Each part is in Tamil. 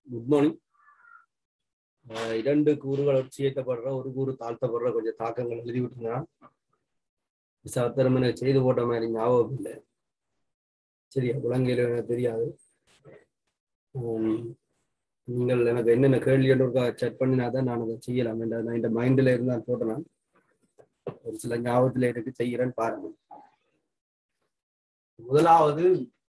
குட் மார்னிங் இரண்டு கூறுகள் ஒற்றியேற்றப்படுற ஒரு கூறு தாழ்த்தப்படுற கொஞ்சம் தாக்கங்கள் எழுதி விட்டுருந்தான் சத்திரம் எனக்கு செய்து போட்ட மாதிரி ஞாபகம் இல்லை சரியா குழந்தையில எனக்கு தெரியாது உம், நீங்கள் எனக்கு என்னென்ன கேள்வி செக் பண்ணினா தான் நான் அதை செய்யலாம் என்ற நான் இந்த மைண்டில் இருந்தால் போட்டேன் நான். ஒரு சில ஞாபகத்தில் எனக்கு செய்கிறேன்னு பாருங்க முதலாவது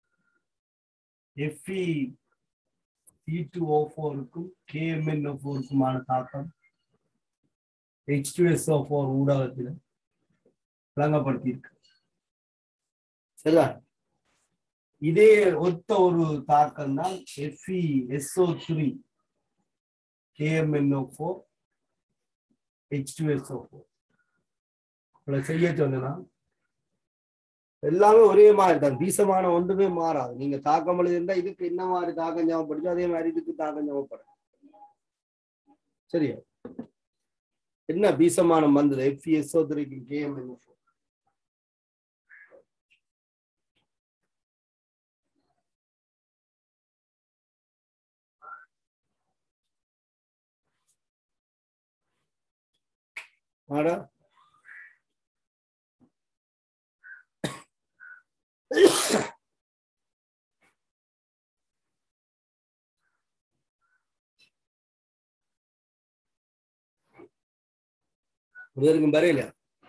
எஃப்இ சி டூ ஓ ஃபோருக்கும் கேஎம்என்ஓ ஃபோருக்குமான தாக்கம் H two S O four ஊடகத்தில் வழங்கப்படுத்தியிருக்கு சரிதா இதே ஒத்த ஒரு தாக்கம் தான் F E S O three K M N O four H two S O four இவ்வளவு செய்ய சொன்னா எல்லாமே ஒரே மாதிரி தான் பீசமான ஒன்றுமே மாறாது நீங்க தாக்கம் எழுதிருந்தா இதுக்கு என்ன மாதிரி தாக்கம் ஞாபகப்படுச்சோ அதே மாதிரி இதுக்கு தாக்கம் ஞாபகப்படும் சரியா என்ன பீசமானம் வந்தது எஃப்இஎஸ்ஓ த்ரீக்கு கேஎம்என்ஓ ஃபோர் ஆடா ஒருவருக்கும் வரையில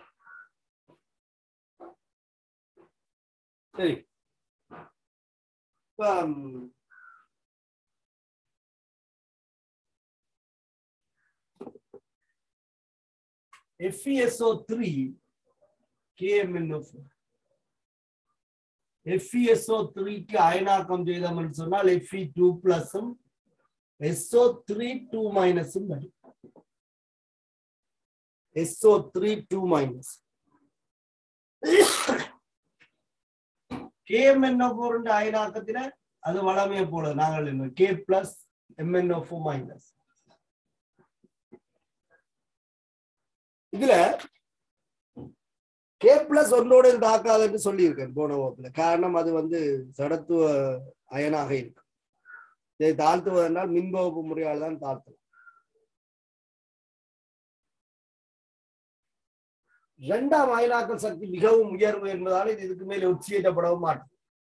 சரி இப்ப, ம், FeSO த்ரீ கேஎம்என்எஃப் FeSO த்ரீக்கு அயனாக்கம் செய்தோம் என்று சொன்னால் Fe டூ பிளஸும் SO த்ரீ டூ மைனஸும் வரும் SO three two minus K M N O four அயனாக்கத்தில அது வளமையை போல நாங்கள் என்ன K plus M N O four minus இதுல கே பிளஸ் ஒன்னோட தாக்காதுன்னு சொல்லியிருக்கேன் போன வகுப்புல காரணம் அது வந்து சடத்துவ அயனாக இருக்கு இதை தாழ்த்துவதென்றால் மின்வகுப்பு முறையால் தான் தாழ்த்தலாம் இரண்டாம் அயனாக்கல் சக்தி மிகவும் உயர்வு என்பதால் இது இதுக்கு மேலே உச்சியேற்றப்படவும் மாட்டோம்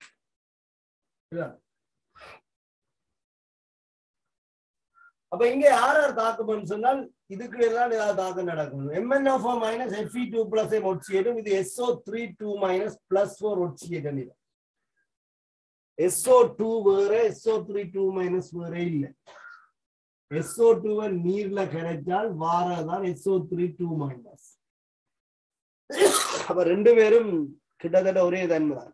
அப்ப இங்க யார் யார் தாக்கம்னு சொன்னால் இதுக்கு எல்லாம் ஏதாவது தாக்கம் நடக்கும் M N O four minus F E two plus ஒட்சியேட்டும் இது S O three two minus plus four ஒட்சியேட்டம் இது எஸ்ஓ டூ வேற எஸ்ஓ த்ரீ டூ மைனஸ் வேற இல்ல எஸ்ஓ டூவை நீர்ல கிடைச்சால் வாரதான் எஸ்ஓ த்ரீ டூ மைனஸ் அப்ப ரெண்டு பேரும் கிட்டத்தட்ட ஒரே தன்மை தான்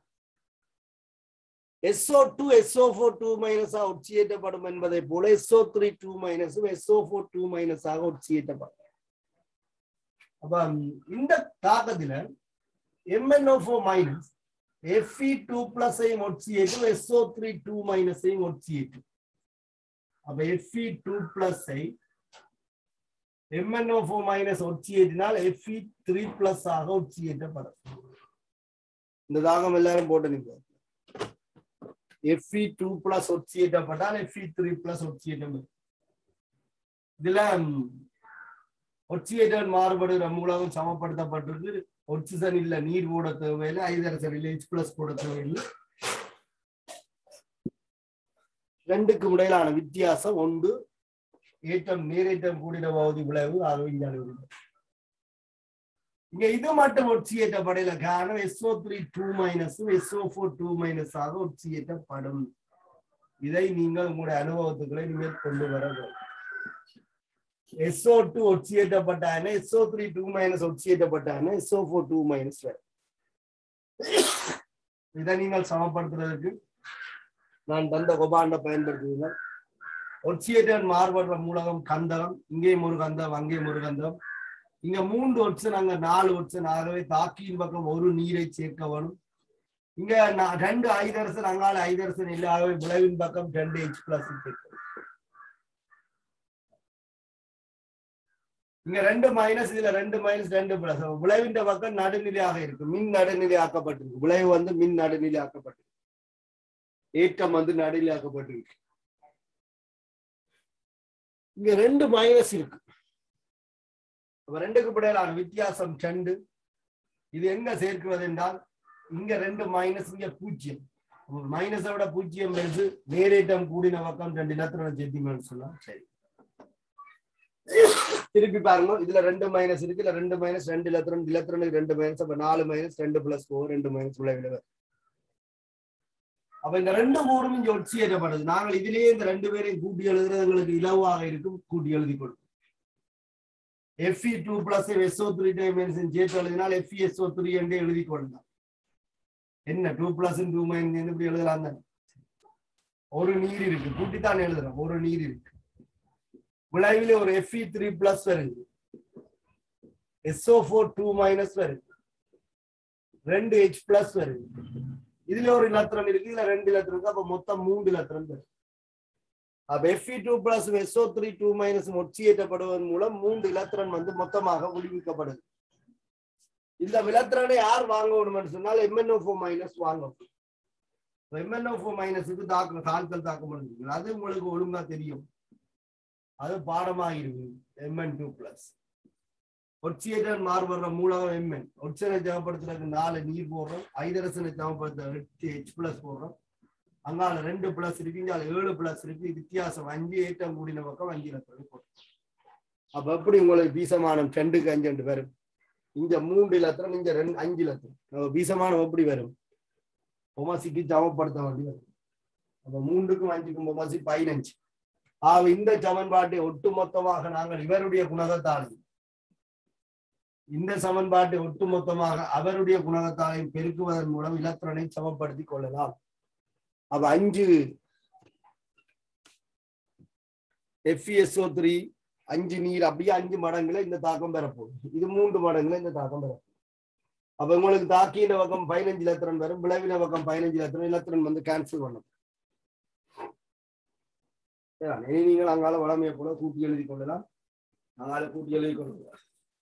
S O two S O four two மைனஸா உச்சியேற்றப்படும் என்பதை போல எஸ்ஓ த்ரீ டூ மைனஸும் எஸ்ஓ ஃபோர் டூ மைனஸாக உச்சியேற்றப்படும் அப்ப இந்த தாக்கத்துல M N O four minus F E two பிளஸையும் ஒட்சியேற்றும் எஸ்ஓ த்ரீ டூ மைனஸையும் ஒட்சியேற்றும் அப்ப எஃப்இ டூ பிளஸை எம்என்ஓ ஃபோர் மைனஸ் ஒட்சியேற்றினால் எஃப்இ த்ரீ பிளஸ் ஆக ஒட்சியேற்றப்படும் இந்த தாகம் எல்லாரும் போட்டு நீங்க எஃப்இ டூ பிளஸ் ஒட்சியேற்றப்பட்டால் எஃப்இ த்ரீ பிளஸ் ஒட்சியேற்றம் இதுல ஒட்சியேற்றல் மாறுபடுகிற மூலகம் சமப்படுத்தப்பட்டிருக்கு ஒட்சிசன் இல்ல நீர் போட தேவையில்லை ஐதரசன் இல்லை ஹெச் பிளஸ் போட தேவையில்லை ரெண்டுக்கும் இடையிலான வித்தியாசம் ஒன்று ஏற்றம் நீரேற்றம் கூடின பகுதி விளைவு ஆகவே இங்க இங்க இது மட்டும் ஒட்சியேற்றப்படையில காரணம் எஸ்ஓ த்ரீ டூ மைனஸும் எஸ்ஓ ஃபோர் டூ மைனஸ் ஆக ஒட்சியேற்றப்படும் இதை நீங்கள் உங்களுடைய அனுபவத்துக்களை நீங்கள் கொண்டு வர வேண்டும் எஸ்ஓ டூ ஒட்சியேற்றப்பட்டான எஸ்ஓ த்ரீ டூ மைனஸ் ஒட்சியேற்றப்பட்டான எஸ்ஓ ஃபோர் டூ மைனஸ் இதை நீங்கள் சமப்படுத்துறதுக்கு நான் தந்த கொபாண்ட பயன்படுத்துவீர்கள் ஒட்சியேட்டர் மாறுபடுற மூலகம் கந்தகம் இங்கேயும் ஒரு கந்தம் அங்கேயும் ஒரு கந்தம் இங்க மூன்று ஒட்சன் அங்க நாலு ஒட்சன் ஆகவே தாக்கியின் பக்கம் ஒரு நீரை சேர்க்க வேணும் இங்க நா- ரெண்டு ஐதரசன் அங்கால ஐதரசன் இல்லை ஆகவே விளைவின் பக்கம் ரெண்டு ஹெச் பிளஸ் இங்க ரெண்டு மைனஸ் இதுல ரெண்டு மைனஸ் ரெண்டு பிளஸ் விளைவின் பக்கம் நடுநிலையாக இருக்கு மின் நடுநிலை ஆக்கப்பட்டிருக்கு விளைவு வந்து மின் நடுநிலை ஆக்கப்பட்டிருக்கு ஏற்றம் வந்து நடுநிலை ஆக்கப்பட்டிருக்கு இங்க ரெண்டு மைனஸ் இருக்கு அப்ப ரெண்டுக்கு இடையிலான வித்தியாசம் ரெண்டு இது எங்க சேர்க்கிறது என்றால் இங்க ரெண்டு மைனஸ் இங்க பூஜ்ஜியம் மைனஸை விட பூஜ்ஜியம் பெருசு நேரேட்டம் கூடின பக்கம் ரெண்டு இலத்திரம் சேர்த்திங்கன்னு சொன்னா சரி திருப்பி பாருங்க இதுல ரெண்டு மைனஸ் இருக்கு இதுல ரெண்டு மைனஸ் ரெண்டு இலத்திரம் இலத்திரனுக்கு ரெண்டு மைனஸ் அப்ப நாலு மைனஸ் ரெண்டு பிளஸ் ஃபோர் ரெண்டு மைனஸ் விளைவில அப்ப இந்த ரெண்டு மூணும் இங்க ஒட்சியேற்றப்படுது நாங்கள் இதுலயே இந்த ரெண்டு பேரையும் கூட்டி எழுதுறது எங்களுக்கு இலவாக இருக்கும் கூட்டி எழுதி கொடுக்கும் F E two plus S O three dimension சேர்த்து எழுதினால் எஃப்இ எஸ்ஓ த்ரீ என்று எழுதி கொள்ளலாம் என்ன டூ பிளஸ் டூ மைனஸ் இப்படி எழுதலாம் தானே ஒரு நீர் இருக்கு கூட்டித்தான் எழுதுறோம் ஒரு நீர் இருக்கு விளைவில் ஒரு எஃப்இ த்ரீ பிளஸ் வருது எஸ்ஓ ஃபோர் டூ மைனஸ் வருது ரெண்டு ஹெச் பிளஸ் வருது இதுல ஒரு இலத்திரம் இருக்கு இதுல ரெண்டு இலத்திரம் இருக்கு அப்ப மொத்தம் மூன்று இலத்திரம் இருக்கு அப்ப F E two plus S O three two minus ஒட்சியேற்றப்படுவதன் மூலம் மூன்று இலத்திரன் வந்து மொத்தமாக விடுவிக்கப்படுது இந்த விலத்திரனை யார் வாங்கணும்னு சொன்னால் எம்என்ஓ ஃபோர் மைனஸ் வாங்கணும் எம்என்ஓ ஃபோர் மைனஸுக்கு தாக்கம் தாக்கல் தாக்க முடியும் அது உங்களுக்கு ஒழுங்கா தெரியும் அது பாடமாக இருக்கு எம்என் டூ பிளஸ் ஒட்சியேட்டர் மாறுபடுற மூலகம் எம்என் ஒட்சனை ஜமப்படுத்துறதுக்கு நாலு நீர் போடுறோம் ஐதரசனை ஜமப்படுத்த எட்டு ஹெச் பிளஸ் போடுறோம் அங்கால ரெண்டு பிளஸ் இருக்கு இங்க ஏழு பிளஸ் இருக்கு வித்தியாசம் அஞ்சு ஏற்றம் கூடின பக்கம் அஞ்சு லட்சம் போடும் அப்ப எப்படி உங்களுக்கு பீசமானம் ரெண்டுக்கு அஞ்சு ரெண்டு வரும் இங்க மூன்று லத்திரம் இங்க ரெண்டு அஞ்சு லத்திரம் பீசமானம் எப்படி வரும் பொமாசிக்கு ஜமப்படுத்த வேண்டி வரும் அப்ப மூன்றுக்கும் அஞ்சுக்கும் பொமாசி பதினஞ்சு ஆக இந்த சமன்பாட்டை ஒட்டுமொத்தமாக நாங்கள் இவருடைய குணகத்தால் இந்த சமன்பாட்டை ஒட்டுமொத்தமாக அவருடைய குணகத்தாலை பெருக்குவதன் மூலம் இலத்திரனை சமப்படுத்திக் கொள்ளலாம் அப்ப அஞ்சு எஃப்இஎஸ்ஓ த்ரீ அஞ்சு நீர் அப்படியே அஞ்சு மடங்குல இந்த தாக்கம் பெறப்போகுது இது மூன்று மடங்குல இந்த தாக்கம் பெறப்போகுது அப்ப உங்களுக்கு தாக்கின பக்கம் பதினஞ்சு இலத்திரன் வரும் விளைவின பக்கம் பதினஞ்சு இலத்திரன் இலத்திரன் வந்து கேன்சல் பண்ணும் இனி நீங்கள் அங்கால வளமையை கூட கூட்டி எழுதி கொள்ளலாம் அங்கால கூட்டி எழுதி கொள்ளலாம்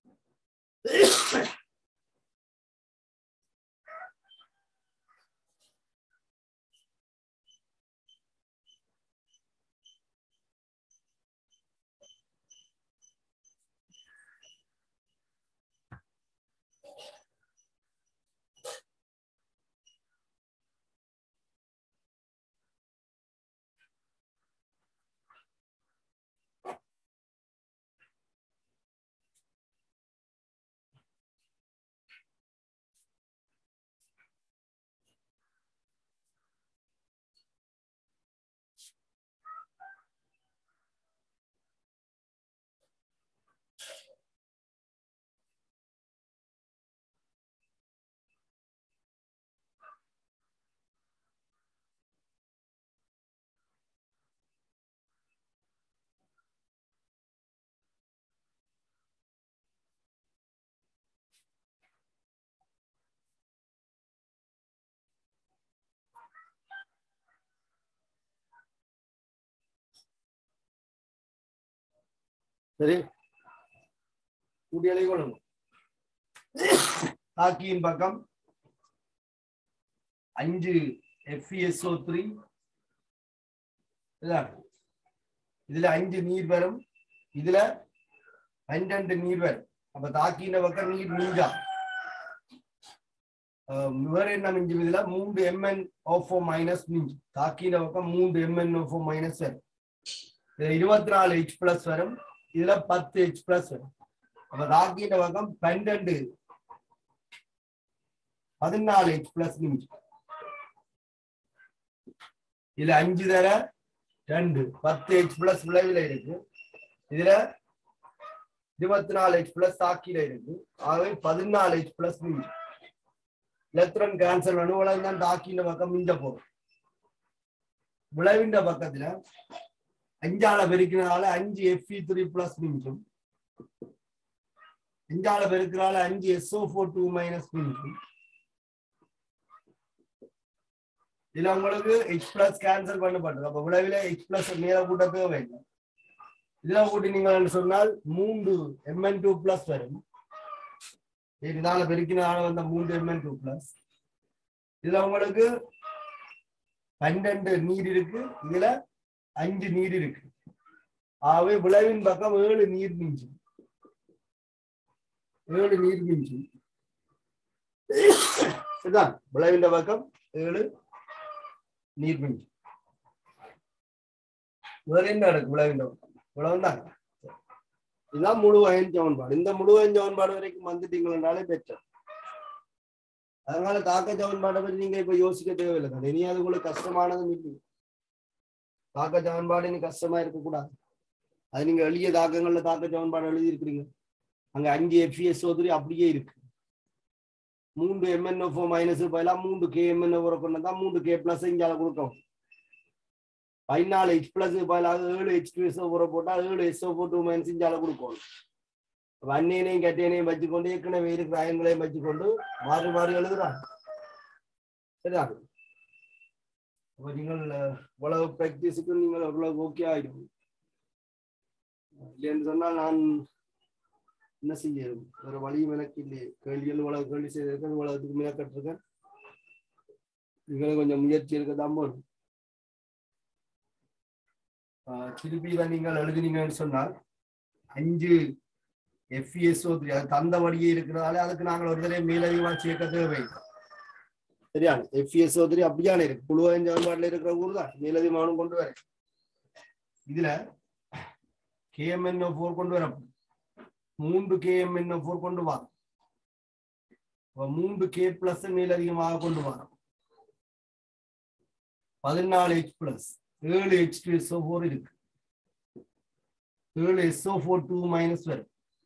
சரி கூட்டியலை கொள்ளுங்க தாக்கியின் பக்கம் அஞ்சு எஃப்இஎஸ்ஓ த்ரீ இதுல அஞ்சு நீர் வரும் இதுல பன்னெண்டு நீர் வரும் அப்ப தாக்கின பக்கம் நீர் நீங்கா வேற என்ன மிஞ்சும் இதுல மூன்று எம்என் ஓஃபோ மைனஸ் மிஞ்சும் தாக்கின பக்கம் மூன்று எம்என் ஓஃபோ மைனஸ் வரும் இதுல இருபத்தி நாலு ஹெச் பிளஸ் வரும் இதுல பத்து ஹெச் பிளஸ் வரும் அப்ப தாக்கின பக்கம் பன்னெண்டு பதினாலு ஹெச் பிளஸ் மிஞ்சும் இதுல அஞ்சு தர ரெண்டு பத்து ஹெச் பிளஸ் விளைவுல இருக்கு இதுல இருபத்தி நாலு ஹெச் பிளஸ் தாக்கில இருக்கு ஆகவே பதினாலு ஹெச் பிளஸ் மிஞ்சும் எலக்ட்ரான் கேன்சர் அணுவலம் தான் தாக்கின பக்கம் மிஞ்ச போகும் விளைவின்ற பக்கத்துல அஞ்சால பெருக்கினால அஞ்சு எஃப்இ த்ரீ பிளஸ் மிஞ்சும் அஞ்சால பெருக்கிறால அஞ்சு எஸ்ஓ ஃபோர் டூ மைனஸ் மிஞ்சும் இதுல உங்களுக்கு எக்ஸ் பிளஸ் கேன்சல் பண்ணப்பட்டது அப்ப விளைவில எக்ஸ் பிளஸ் மேல கூட்ட தேவையில்லை இதுல கூட்டினீங்கன்னு சொன்னால் மூன்று எம்என் டூ பிளஸ் வரும் இதனால பெருக்கினால வந்த மூன்று எம்என் டூ பிளஸ் இதுல உங்களுக்கு பன்னெண்டு நீர் இருக்கு இதுல அஞ்சு நீர் இருக்கு ஆகவே விளைவின் பக்கம் ஏழு நீர் மிஞ்சி ஏழு நீர் மிஞ்சி இதுதான் விளைவின் பக்கம் ஏழு நீர் மிஞ்சி வேற என்ன இருக்கு விளைவின் பக்கம் இவ்வளவுதான் இதுதான் முழு அயன் சமன்பாடு இந்த முழு அயன் சமன்பாடு வரைக்கும் வந்துட்டீங்கன்னாலே பெற்றோம் அதனால தாக்க சமன்பாடை பற்றி நீங்க இப்ப யோசிக்க தேவையில்லை தான் இனி அது உங்களுக்கு கஷ்டமானதும் இல்லை தாக்க சமன்பாடு இனி கஷ்டமா இருக்கக்கூடாது அது நீங்க எளிய தாக்கங்கள்ல தாக்க சமன்பாடு எழுதி இருக்கிறீங்க அங்க அஞ்சு எஃப்இஎஸ் சோதரி அப்படியே இருக்கு மூன்று எம்என்ஓ மைனஸ் பதிலாக மூன்று கே எம்என்ஓ கொண்டு தான் மூன்று கே பிளஸ் இங்கால கொடுக்கும் பதினாலு ஹெச் பிளஸ் பதிலாக ஏழு ஹெச் டூ எஸ்ஓ ஊற போட்டா ஏழு எஸ்ஓ ஃபோர் டூ மைனஸ் இங்கால கொடுக்கும் வன்னியனையும் கட்டியனையும் வச்சுக்கொண்டு ஏற்கனவே இருக்கிற அயன்களையும் வச்சுக்கொண்டு மாறி மாறி எழுதுறாங்க சரியா அப்ப நீங்கள் அஹ், இவ்வளவு பிராக்டிஸுக்கு நீங்கள் அவ்வளவு ஓகே ஆயிடும் இல்லைன்னு சொன்னால் நான் என்ன செய்ய வேற வழியும் எனக்கு இல்லையே கேள்விகள் இவ்வளவு கேள்வி செய்திருக்கேன் இவ்வளவுக்கு மேற்கட்டிருக்கேன் நீங்களும் கொஞ்சம் முயற்சி இருக்க தான் போடும் ஆஹ் திருப்பி இதை நீங்கள் எழுதினீங்கன்னு சொன்னால் அஞ்சு எஃப்இஎஸ்ஓ தந்த வழியே இருக்கிறதால அதுக்கு நாங்கள் ஒரு தடவை மேலதிகமாக சேர்க்க தேவை சரியா எஃப்இஎஸ்ஓ த்ரீ அப்படியான இருக்கு புழுவன் சமன்பாட்டில் இருக்கிற ஊர் தான் மேலதிகமானும் கொண்டு வர இதுல கேஎம்என்ஓ ஃபோர் கொண்டு வர மூன்று கேஎம்என்ஓ ஃபோர் கொண்டு வரோம் அப்ப மூன்று கே பிளஸ் மேலதிகமாக கொண்டு வரோம் பதினாலு ஹெச் பிளஸ் ஏழு ஹெச் டூ எஸ்ஓ ஃபோர் இருக்கு ஏழு எஸ்ஓ ஃபோர் டூ மைனஸ் வரும்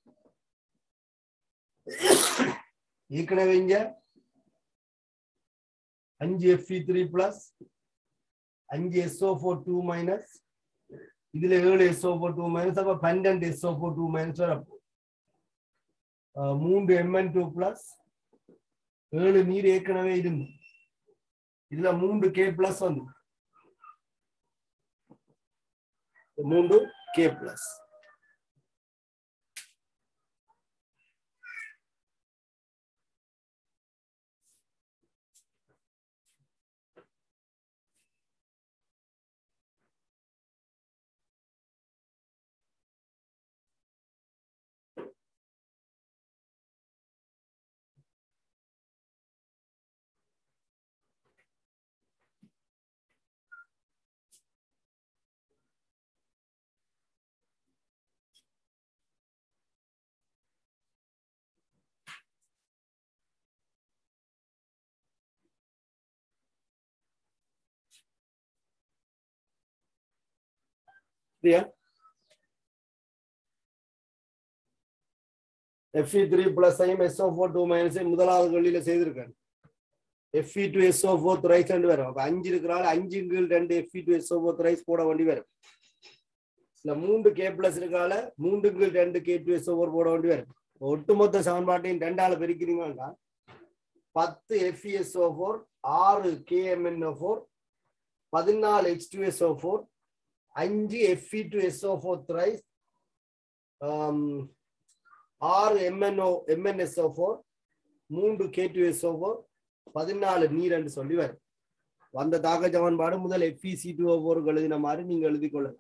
ஏற்கனவே இங்க அஞ்சு எஃப்இ த்ரீ பிளஸ் அஞ்சு எஸ்ஓ ஃபோர் டூ மைனஸ் இதுல ஏழு எஸ்ஓ ஃபோர் டூ மைனஸ் அப்ப பன்னெண்டு எஸ்ஓ ஃபோர் டூ மைனஸ் வரப்போ அஹ் மூன்று எம்என் டூ பிளஸ் ஏழு நீர் ஏற்கனவே இருந்து இதுல மூன்று கே பிளஸ் வந்து மூன்று கே பிளஸ் சரியா எஃப்இ த்ரீ பிளஸ் ஐம் எஸ்ஓ ஃபோர் டூ மைனஸ் முதலாவது கல்லியில செய்திருக்காரு F E two S O four thrice ரெண்டு வரும் அப்ப அஞ்சு இருக்கிறாள் அஞ்சு கீழ் ரெண்டு F E two S O four thrice போட வேண்டி வரும் இல்ல மூன்று கே பிளஸ் இருக்கால மூன்று கீழ் ரெண்டு கே டூ எஸ்ஓ ஃபோர் போட வேண்டி வரும் ஒட்டுமொத்த சமன்பாட்டையும் ரெண்டால பிரிக்கிறீங்கன்னா பத்து எஃப்இஎஸ்ஓ ஃபோர் ஆறு கேஎம்என்ஓ ஃபோர் பதினாலு ஹெச் டூ எஸ்ஓ ஃபோர் அஞ்சு F E two S O four thrice ஆறு எம்என்ஓ எம்என்எஸ்ஓ ஃபோர் மூன்று கே டு எஸ்ஓ ஃபோர் பதினாலு நீர் என்று சொல்லி வரும் வந்த தாக்க சமன்பாடு முதல் எஃப்இ சி டூ ஃபோருக்கு எழுதின மாதிரி நீங்க எழுதி கொள்ளலாம்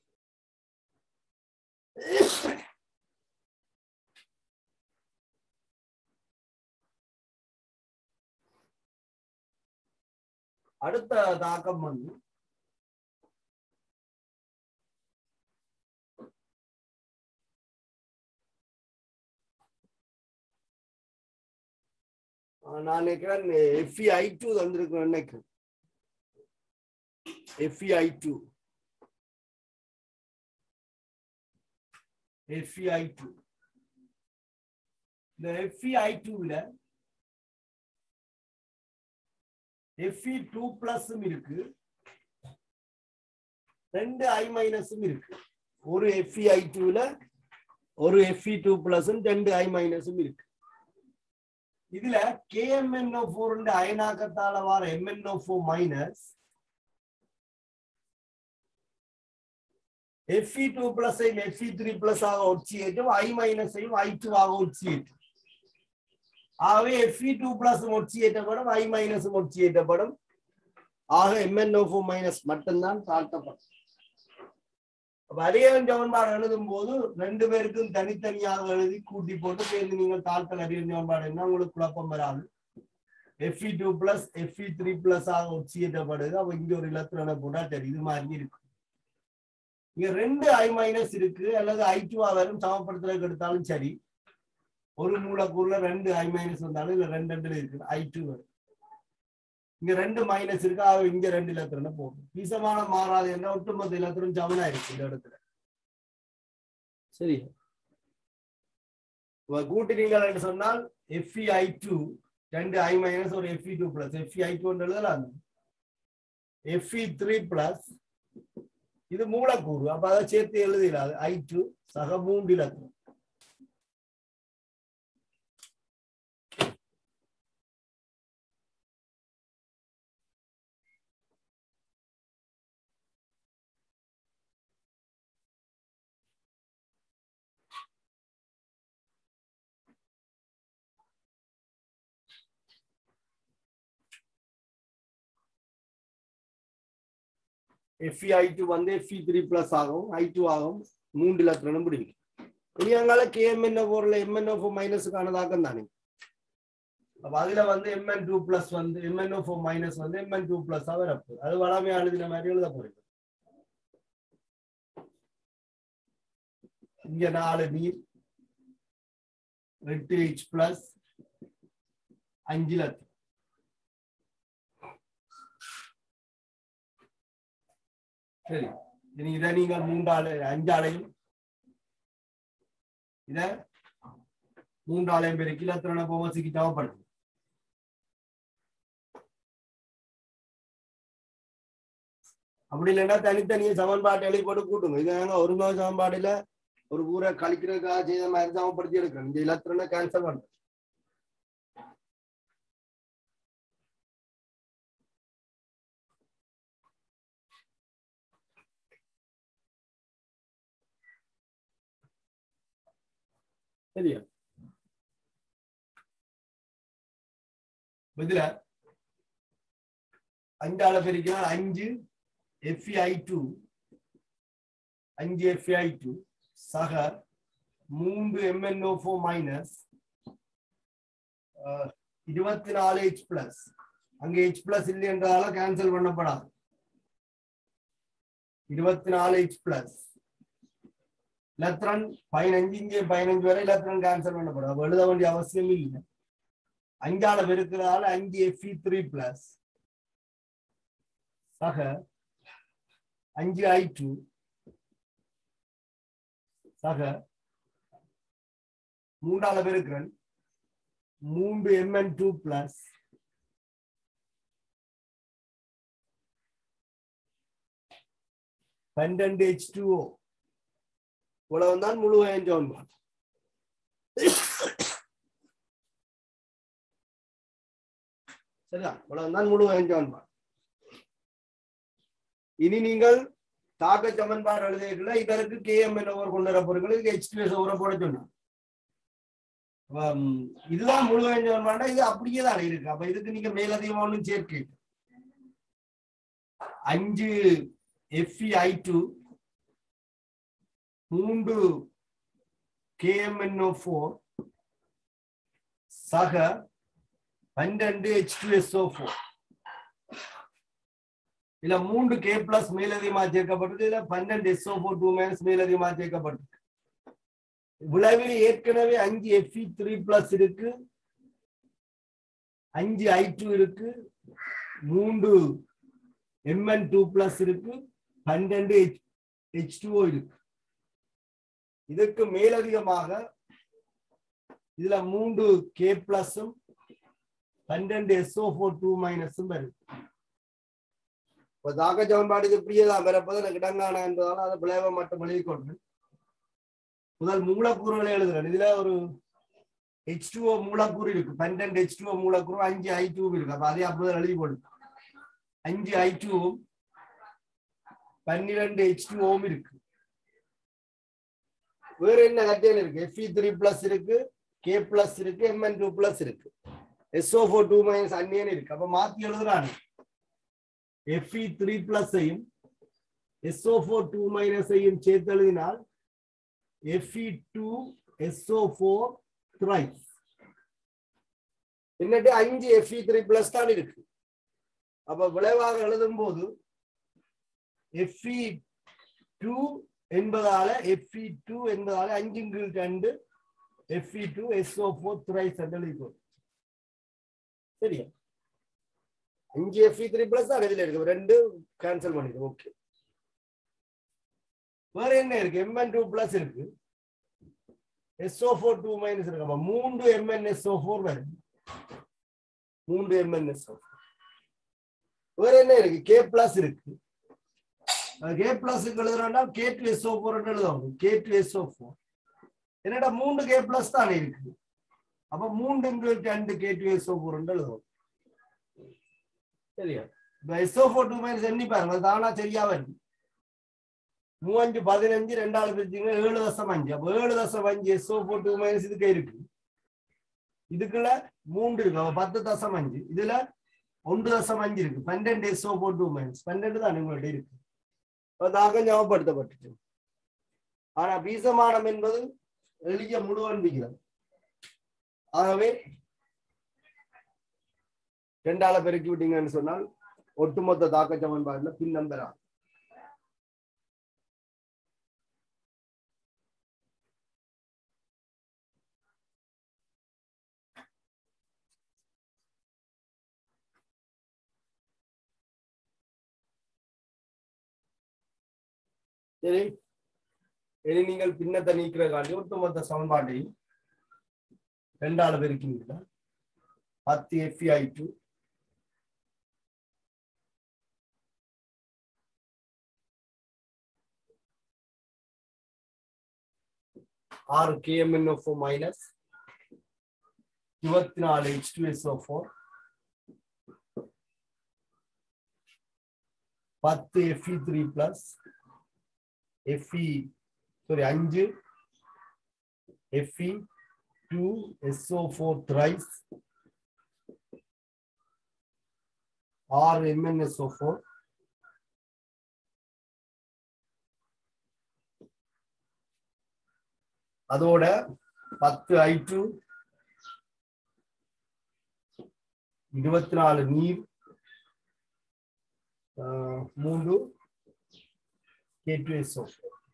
அடுத்த தாக்கம் வந்து ஆஹ் நான் நினைக்கிறேன் எஃப்இ ஐ டூ தந்திருக்கேன் நினைக்கிறேன் F E I two F E I two இந்த எஃப்இ ஐ டூல எஃப்இ டூ பிளஸும் இருக்கு ரெண்டு ஐ மைனஸும் இருக்கு ஒரு எஃப்இ ஐ டூல ஒரு எஃப்இ டூ பிளஸும் ரெண்டு ஐ மைனஸும் இருக்கு இதுல கேஎம்என்ஓ ஃபோர் அயனாக்கத்தால வர M N O four minus F E two plus F E three plus ஆக ஒட்சியேட்டும் ஐ மைனஸையும் ஐ டூ ஆக ஒட்சியேட்டும் ஆகவே எஃப்இ டூ பிளஸ் ஒட்சியேற்றப்படும் ஐ மைனஸ் ஒட்சியேற்றப்படும் ஆக எம்என்ஓ ஃபோர் மைனஸ் மட்டும்தான் தாழ்த்தப்படும் அப்ப அரியவன் சமன்பாடு எழுதும் போது ரெண்டு பேருக்கும் தனித்தனியாக எழுதி கூட்டி போட்டு சேர்ந்து நீங்கள் தாழ்த்தல் அரியவன் சமன்பாடு என்ன உங்களுக்கு குழப்பம் வராது F E two plus F E three plus ஆக உச்சியேற்றப்படுது அப்ப இங்க ஒரு இலத்திரனை போட்டா சரி இது மாதிரி இருக்கும் இங்க ரெண்டு ஐ மைனஸ் இருக்கு அல்லது ஐ டூ வரும் சமப்படுத்துறதுக்கு எடுத்தாலும் சரி ஒரு மூலக்கூறுல ரெண்டு ஐ மைனஸ் வந்தாலும் இல்ல ரெண்டு ரெண்டு இருக்கு ஐ டூ வரும் இங்க ரெண்டு மைனஸ் இருக்கு ஆக இங்க ரெண்டு இலத்திரனை போகும் பீசமான மாறாது என்ற ஒட்டுமொத்த இலத்திரம் சமனா இருக்கு இந்த இடத்துல சரி இப்ப கூட்டினீங்கள் என்று சொன்னால் எஃப்இ ஐ டூ ரெண்டு ஐ மைனஸ் ஒரு F E two plus F E I two எழுதலாம் எஃப்இ த்ரீ பிளஸ் இது மூலக்கூறு அப்ப அதை சேர்த்து எழுதிடாது ஐ டூ சக மூன்று இலக்கம் எஃப்இ ஐ டூ வந்து எஃப்இ த்ரீ பிளஸ் ஆகும் ஐ டூ ஆகும் மூன்று இலத்திரனும் பிடிக்கும் இனி அங்கால கேஎம்என்ஓ போர்ல எம்என்ஓ ஃபோர் மைனஸுக்கான தாக்கம் தானே அப்ப அதுல வந்து எம்என் டூ பிளஸ் வந்து எம்என்ஓ ஃபோர் மைனஸ் வந்து எம்என் டூ பிளஸ் வரப்பு அது வளமையா எழுதின மாதிரி எழுத போறீங்க இங்க நாலு நீர் எட்டு ஹெச் பிளஸ் அஞ்சு லட்சம் சரி இனி இதை நீங்கள் மூன்றாளு அஞ்சாளையும் இத மூன்றாளையும் பெருக்கி இலத்திரன போவசிக்கு தேவைப்படுது அப்படி இல்லைன்னா தனித்தனிய சமன்பாட்டு எழுதி போட்டு கூட்டுங்க இது நாங்க ஒரு நோய் சமன்பாடுல ஒரு ஊரை கழிக்கிறதுக்காக செய்த மாதிரி சமப்படுத்தி எடுக்கணும் இந்த இலத்திரனை கேன்சல் பண்ணுறோம் சரியா இதுல அஞ்சால பெருக்கினால் அஞ்சு எஃப்ஐ டூ அஞ்சு எஃப்ஐ டூ சக மூன்று எம்என்ஓ ஃபோர் மைனஸ் இருபத்தி நாலு ஹெச் பிளஸ் அங்க ஹெச் பிளஸ் இல்லை என்றால கேன்சல் பண்ணப்படாது இருபத்தி நாலு ஹெச் பிளஸ் இலத்திரன் பதினஞ்சு இங்கே பதினஞ்சு வரை இலத்திரன் கேன்சல் பண்ணப்படும் அப்ப எழுத வேண்டிய அவசியம் இல்லை அஞ்சால பெருக்கிறதால அஞ்சு எஃப்இ த்ரீ பிளஸ் சக அஞ்சு ஐ டூ சக மூன்றால பெருக்கிறன் மூன்று எம்என் டூ பிளஸ் பன்னெண்டு ஹெச் டூ ஓ இவ்வளவுதான் முழு ஜோன்பான் சரியா இவ்வளவுதான் முழு ஜோன்பான் இனி நீங்கள் தாக்க சமன்பாடு எழுதியதுல இதற்கு கேஎம்என் ஓவர் கொண்டு வர போறீங்க இதுக்கு ஹெச்டிஎஸ் ஓவர போட சொன்னாங்க இதுதான் முழு சமன்பாடு இது அப்படியே தான் இருக்கு அப்ப இதுக்கு நீங்க மேலதிகமா ஒன்றும் சேர்க்க அஞ்சு எஃப்இ ஐ டூ மூன்று கேஎம்என்ஓ ஃபோர் சக பன்னெண்டு ஹெச் டூ எஸ்ஓ ஃபோர் இதுல மூன்று கே பிளஸ் மேலதிகமா சேர்க்கப்பட்டது இதுல பன்னெண்டு எஸ்ஓ ஃபோர் டூ மைனஸ் மேலதிகமா சேர்க்கப்பட்டது விளைவில் ஏற்கனவே அஞ்சு எஃப்இ த்ரீ பிளஸ் இருக்கு அஞ்சு ஐ டூ இருக்கு மூன்று எம்என் டூ பிளஸ் இருக்கு பன்னெண்டு ஹெச் ஹெச் டூஓ இருக்கு இதுக்கு மேலதிகமாக இதுல மூன்று கே பிளஸும் பன்னெண்டு எஸ்ஓ ஃபோர் டூ மைனஸும் வருது இப்போ தாக்க சமன்பாடு இது இப்படியே தான் வரப்போது எனக்கு இடங்கான என்பதால அதை விளைவை மட்டும் எழுதி கொண்டு முதல் மூலக்கூறுகளை எழுதுறேன் இதுல ஒரு ஹெச் டூஓ மூலக்கூறு இருக்கு பன்னெண்டு ஹெச் டூஓ மூலக்கூறு அஞ்சு ஐ டூ இருக்கு அப்ப அதே அப்போதான் எழுதி போடு அஞ்சு ஐ டூவும் பன்னிரெண்டு ஹெச் டூஓவும் இருக்கு வேற என்ன கட்டியல் இருக்கு எஃப்இ த்ரீ பிளஸ் இருக்கு கே பிளஸ் இருக்கு எம்என் டூ பிளஸ் இருக்கு S O four two minus anion இருக்கு அப்ப மாத்தி எழுதுறாங்க எஃப்இ த்ரீ பிளஸையும் எஸ்ஓ ஃபோர் டூ மைனஸையும் சேர்த்து எழுதினால் F E two S O four thrice என்னட்டு அஞ்சு எஃப்இ த்ரீ பிளஸ் தான் இருக்கு அப்ப விளைவாக எழுதும் போது எஃப்இ டூ என்பதால எஃப்இ டூ என்பதால அஞ்சு கீழ் ரெண்டு F E two S O four thrice எழுதிக்கோ சரியா அஞ்சு எஃப்இ த்ரீ பிளஸ் தான் இதுல இருக்கு ரெண்டு கேன்சல் பண்ணிடு ஓகே வேற என்ன இருக்கு எம்என் டூ பிளஸ் இருக்கு எஸ்ஓ ஃபோர் டூ மைனஸ் இருக்கு அப்ப மூன்று எம்என் எஸ்ஓ ஃபோர் வருது மூன்று எம்என் எஸ்ஓ வேற என்ன இருக்கு கே பிளஸ் இருக்கு கே பிளஸ் எழுதுறோம்னா கே டு எஸ்ஓ ஃபோர் எழுதுவாங்க கே டு எஸ்ஓ ஃபோர் என்னடா மூன்று கே பிளஸ் தானே இருக்கு அப்ப மூன்று ரெண்டு கே டு எஸ்ஓ ஃபோர் எழுதுவோம் சரியா இப்ப எஸ்ஓ ஃபோர் டூ மைனஸ் எண்ணி பாருங்க அது தானா சரியா வருது மூவஞ்சு பதினஞ்சு ரெண்டாவது பிரிச்சிங்க ஏழு தசம் அஞ்சு அப்ப ஏழு தசம் அஞ்சு எஸ்ஓ ஃபோர் டூ மைனஸ் இதுக்கு இருக்கு இதுக்குள்ள மூன்று இருக்கு அப்ப பத்து தசம் அஞ்சு இதுல ஒன்று தசம் அஞ்சு இருக்கு பன்னெண்டு எஸ்ஓ ஃபோர் டூ மைனஸ் பன்னெண்டு தான் உங்கள்ட்ட இருக்கு அதாக ஞாபகப்படுத்தப்பட்டுச்சு ஆனா பீசமானம் என்பது எளிய முழுவன் விகிதம் ஆகவே ரெண்டால பெருக்கி விட்டீங்கன்னு சொன்னால் ஒட்டுமொத்த தாக்க சமன்பாடுல பின் நம்பரா சரி இனி நீங்கள் பின்னத்தை நீக்கிற காட்டி ஒட்டுமொத்த சமன்பாட்டையும் ரெண்டால பெருக்கினீங்களா பத்து எஃப்இ ஐ டூ ஆறு கேஎம்என்ஓ மைனஸ் இருபத்தி நாலு ஹெச் டூ எஸ்ஓ ஃபோர் பத்து F E three plus F E sorry அஞ்சு F E two S O four thrice ஆறு எம்என்எஸ்ஓ ஃபோர் அதோட பத்து ஐ டூ இருபத்தி நாலு நீர் ஆஹ், மூன்று கே டூ எஸ்ஓ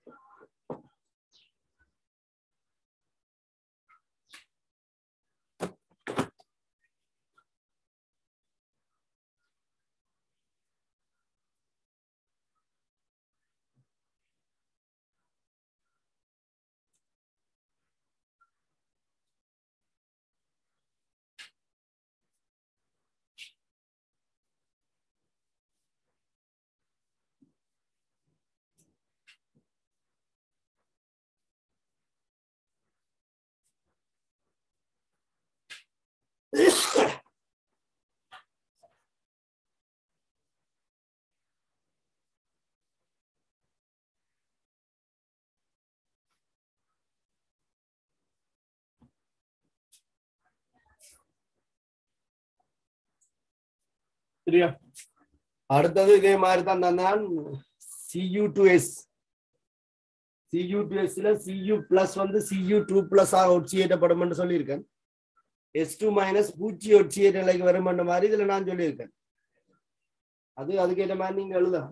சரியா அடுத்தது இதே மாதிரி தான் தந்தான் C U two S C U two எஸ்ல சியூ பிளஸ் வந்து சியூ டூ பிளஸ் ஆக ஒட்சியேற்றப்படும் சொல்லியிருக்கேன் எஸ் டூ மைனஸ் பூச்சி ஒட்சியேற்ற நிலைக்கு வரும் மாதிரி இதுல நான் சொல்லியிருக்கேன் அது அதுக்கேற்ற மாதிரி நீங்க எழுதலாம்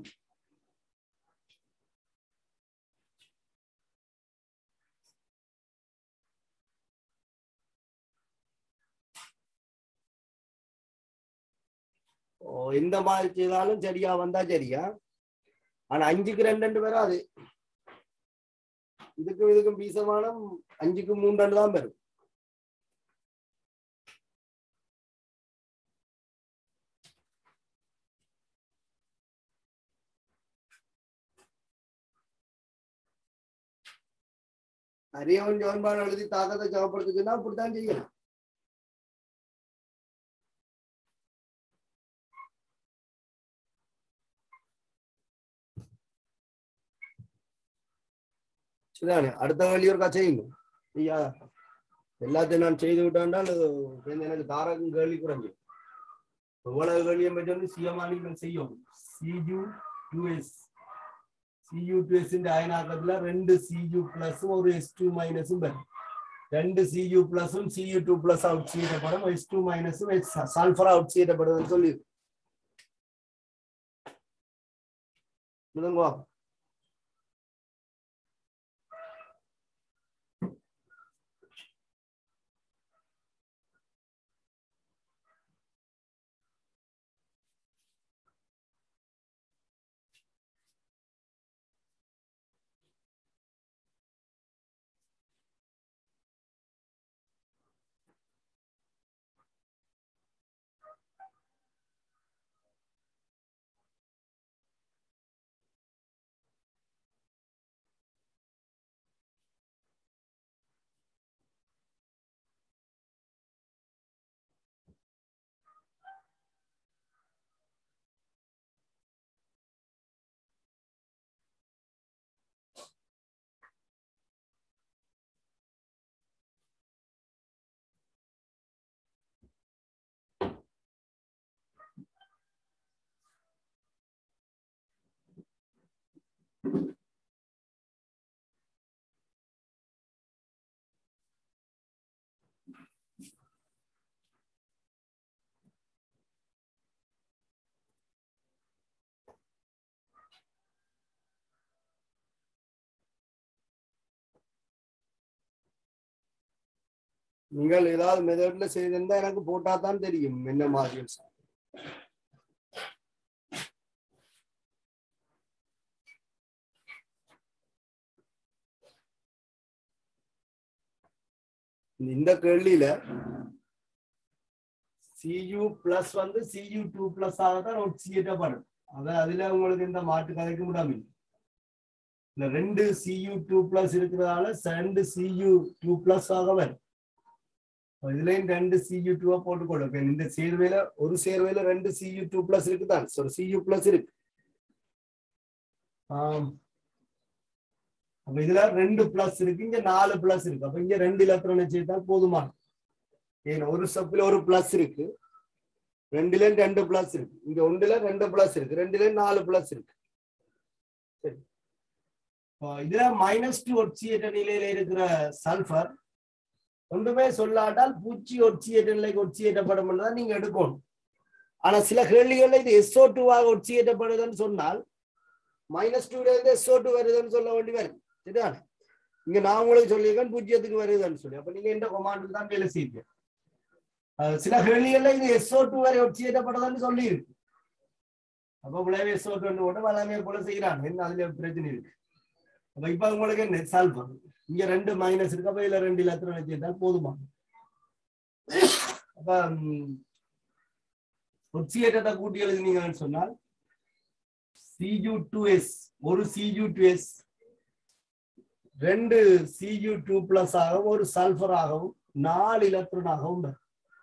ஓ, எந்த மாதிரி செய்தாலும் சரியா வந்தா சரியா ஆனா அஞ்சுக்கு ரெண்டு ரெண்டு வராது இதுக்கும் இதுக்கும் பீசமானம் அஞ்சுக்கு மூன்று ரெண்டு தான் வரும் அரியவன் ஜோன்பான் எழுதி தாக்கத்தை சமப்படுத்துச்சுன்னா அப்படித்தான் செய்யணும் சரிதானே அடுத்த வேலையை ஒருக்கா செய்யுங்க ஐயா எல்லாத்தையும் நான் செய்து விட்டால் எனக்கு தாரகம் கேள்வி குறைஞ்சு எவ்வளவு கேள்வியை பற்றி வந்து சிஎம்ஆ நீங்கள் செய்யும் சிஜு யூஎஸ் சியூ டூ எஸ் அயனாக்கத்துல ரெண்டு சியூ பிளஸும் ஒரு எஸ் டூ மைனஸும் வரும் ரெண்டு சியூ பிளஸும் சியூ டூ பிளஸ் அவுட் செய்யப்படும் எஸ் டூ மைனஸும் சல்ஃபர் அவுட் செய்யப்படுதுன்னு சொல்லி விளங்குவா நீங்கள் ஏதாவது மெத்தட்ல செய்திருந்தா எனக்கு போட்டா தான் தெரியும் என்ன மாதிரி இந்த கேள்வியில சியூ பிளஸ் வந்து சியூ டூ பிளஸ் ஆகத்தான் ஒட்சியேட்டப்படும் அத அதுல உங்களுக்கு இந்த மாட்டு கதைக்கு முடியாமல் இந்த ரெண்டு சியூ டூ பிளஸ் இருக்கிறதால ரெண்டு சியூ டூ பிளஸ் ஆக வரும் இதுலயும் ரெண்டு சியூ டூவா போட்டுக்கொள்ளும் இப்ப இந்த சேர்வையில ஒரு சேர்வையில ரெண்டு சியூ டூ பிளஸ் இருக்குதான் ஒரு சியூ பிளஸ் இருக்கு ஆம் அப்ப இதுல ரெண்டு பிளஸ் இருக்கு இங்க நாலு பிளஸ் இருக்கு அப்ப இங்க ரெண்டு இலத்திரம் செய்தால் போதுமான ஏன்னா ஒரு ஸ்டெப்ல ஒரு பிளஸ் இருக்கு ரெண்டுல ரெண்டு பிளஸ் இருக்கு இங்க ஒன்றுல ரெண்டு பிளஸ் இருக்கு ரெண்டுல நாலு பிளஸ் இருக்கு சரி இதுல மைனஸ் டூ ஒட்சியேற்ற நிலையில இருக்கிற சல்பர் ஒன்றுமே சொல்லாட்டால் பூச்சி ஒட்சியேற்ற நிலைக்கு ஒட்சியேற்றப்படும் தான் நீங்க எடுக்கணும் ஆனா சில கேள்விகள்ல இது எஸ்ஓ டூவாக ஒட்சியேற்றப்படுதுன்னு சொன்னால் மைனஸ் டூல இருந்து எஸ்ஓ டூ வருதுன்னு சொல்ல வேண்டி வரும் சரிதானே இங்க நான் உங்களுக்கு சொல்லியிருக்கேன் பூஜ்ஜியத்துக்கு வருதுன்னு சொல்லி அப்ப நீங்க எந்த கொமாண்டில் தான் வேலை செய்யுங்க சில கேள்விகள்ல இது எஸ்ஓ டூ வரை ஒட்சியேற்றப்படுதுன்னு சொல்லி இருக்கு அப்ப விளைவு எஸ்ஓ டூ கூட வளமே போல செய்யறாங்க என்ன அதுல பிரச்சனை இருக்கு அப்ப இப்ப உங்களுக்கு என்ன சால்வ் இங்க ரெண்டு மைனஸ் இருக்கு அப்ப இதுல ரெண்டு இலத்திரம் வச்சுட்டால் போதுமா அப்ப ஒட்சியேற்றத்தை கூட்டி எழுதினீங்கன்னு சொன்னால் சியூ டூ எஸ் ஒரு சியூ டூ எஸ் ரெண்டு சியூ டூ பிளஸ் ஆகவும் ஒரு சல்பர் ஆகவும் நாலு இலக்ட்ரானாகவும் வரும்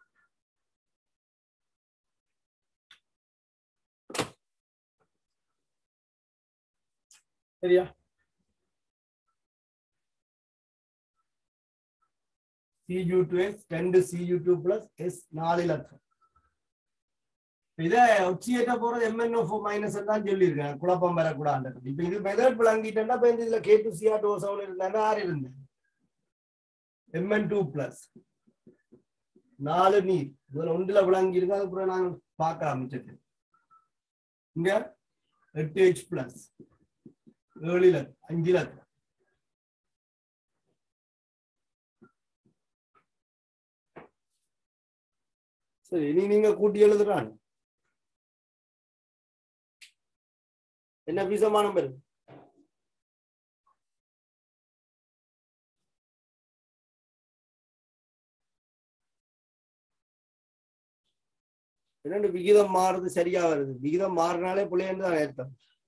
சரியா சியூ டூ எஸ் ரெண்டு சியூ டூ பிளஸ் எஸ் நாலு இலக்ட்ரான் இதை ஒச்சியேட்ட போறது எம்என்ஓ ஃபோர் மைனஸ் தான் சொல்லியிருக்கேன் குழப்பம் வரக்கூடாது இப்ப இது மெதட் விளங்கிட்டேன்னா இப்ப இதுல K two C R two seven இருந்தாங்க ஆறு இருந்தேன் எம்என் டூ பிளஸ் நாலு நீர் இதுல ஒன்றுல விளங்கி இருக்கு அதுக்கப்புறம் நாங்க பார்க்க ஆரம்பிச்சிட்டு இங்க எட்டு ஹெச் பிளஸ் ஏழு இலக்கு அஞ்சு இலக்கு சரி இனி நீங்க கூட்டி எழுதுறான் என்ன பீசமானம் பெரு என்னண்டு விகிதம் மாறுது சரியா வருது விகிதம் மாறினாலே பிள்ளைன்னு தான் அர்த்தம்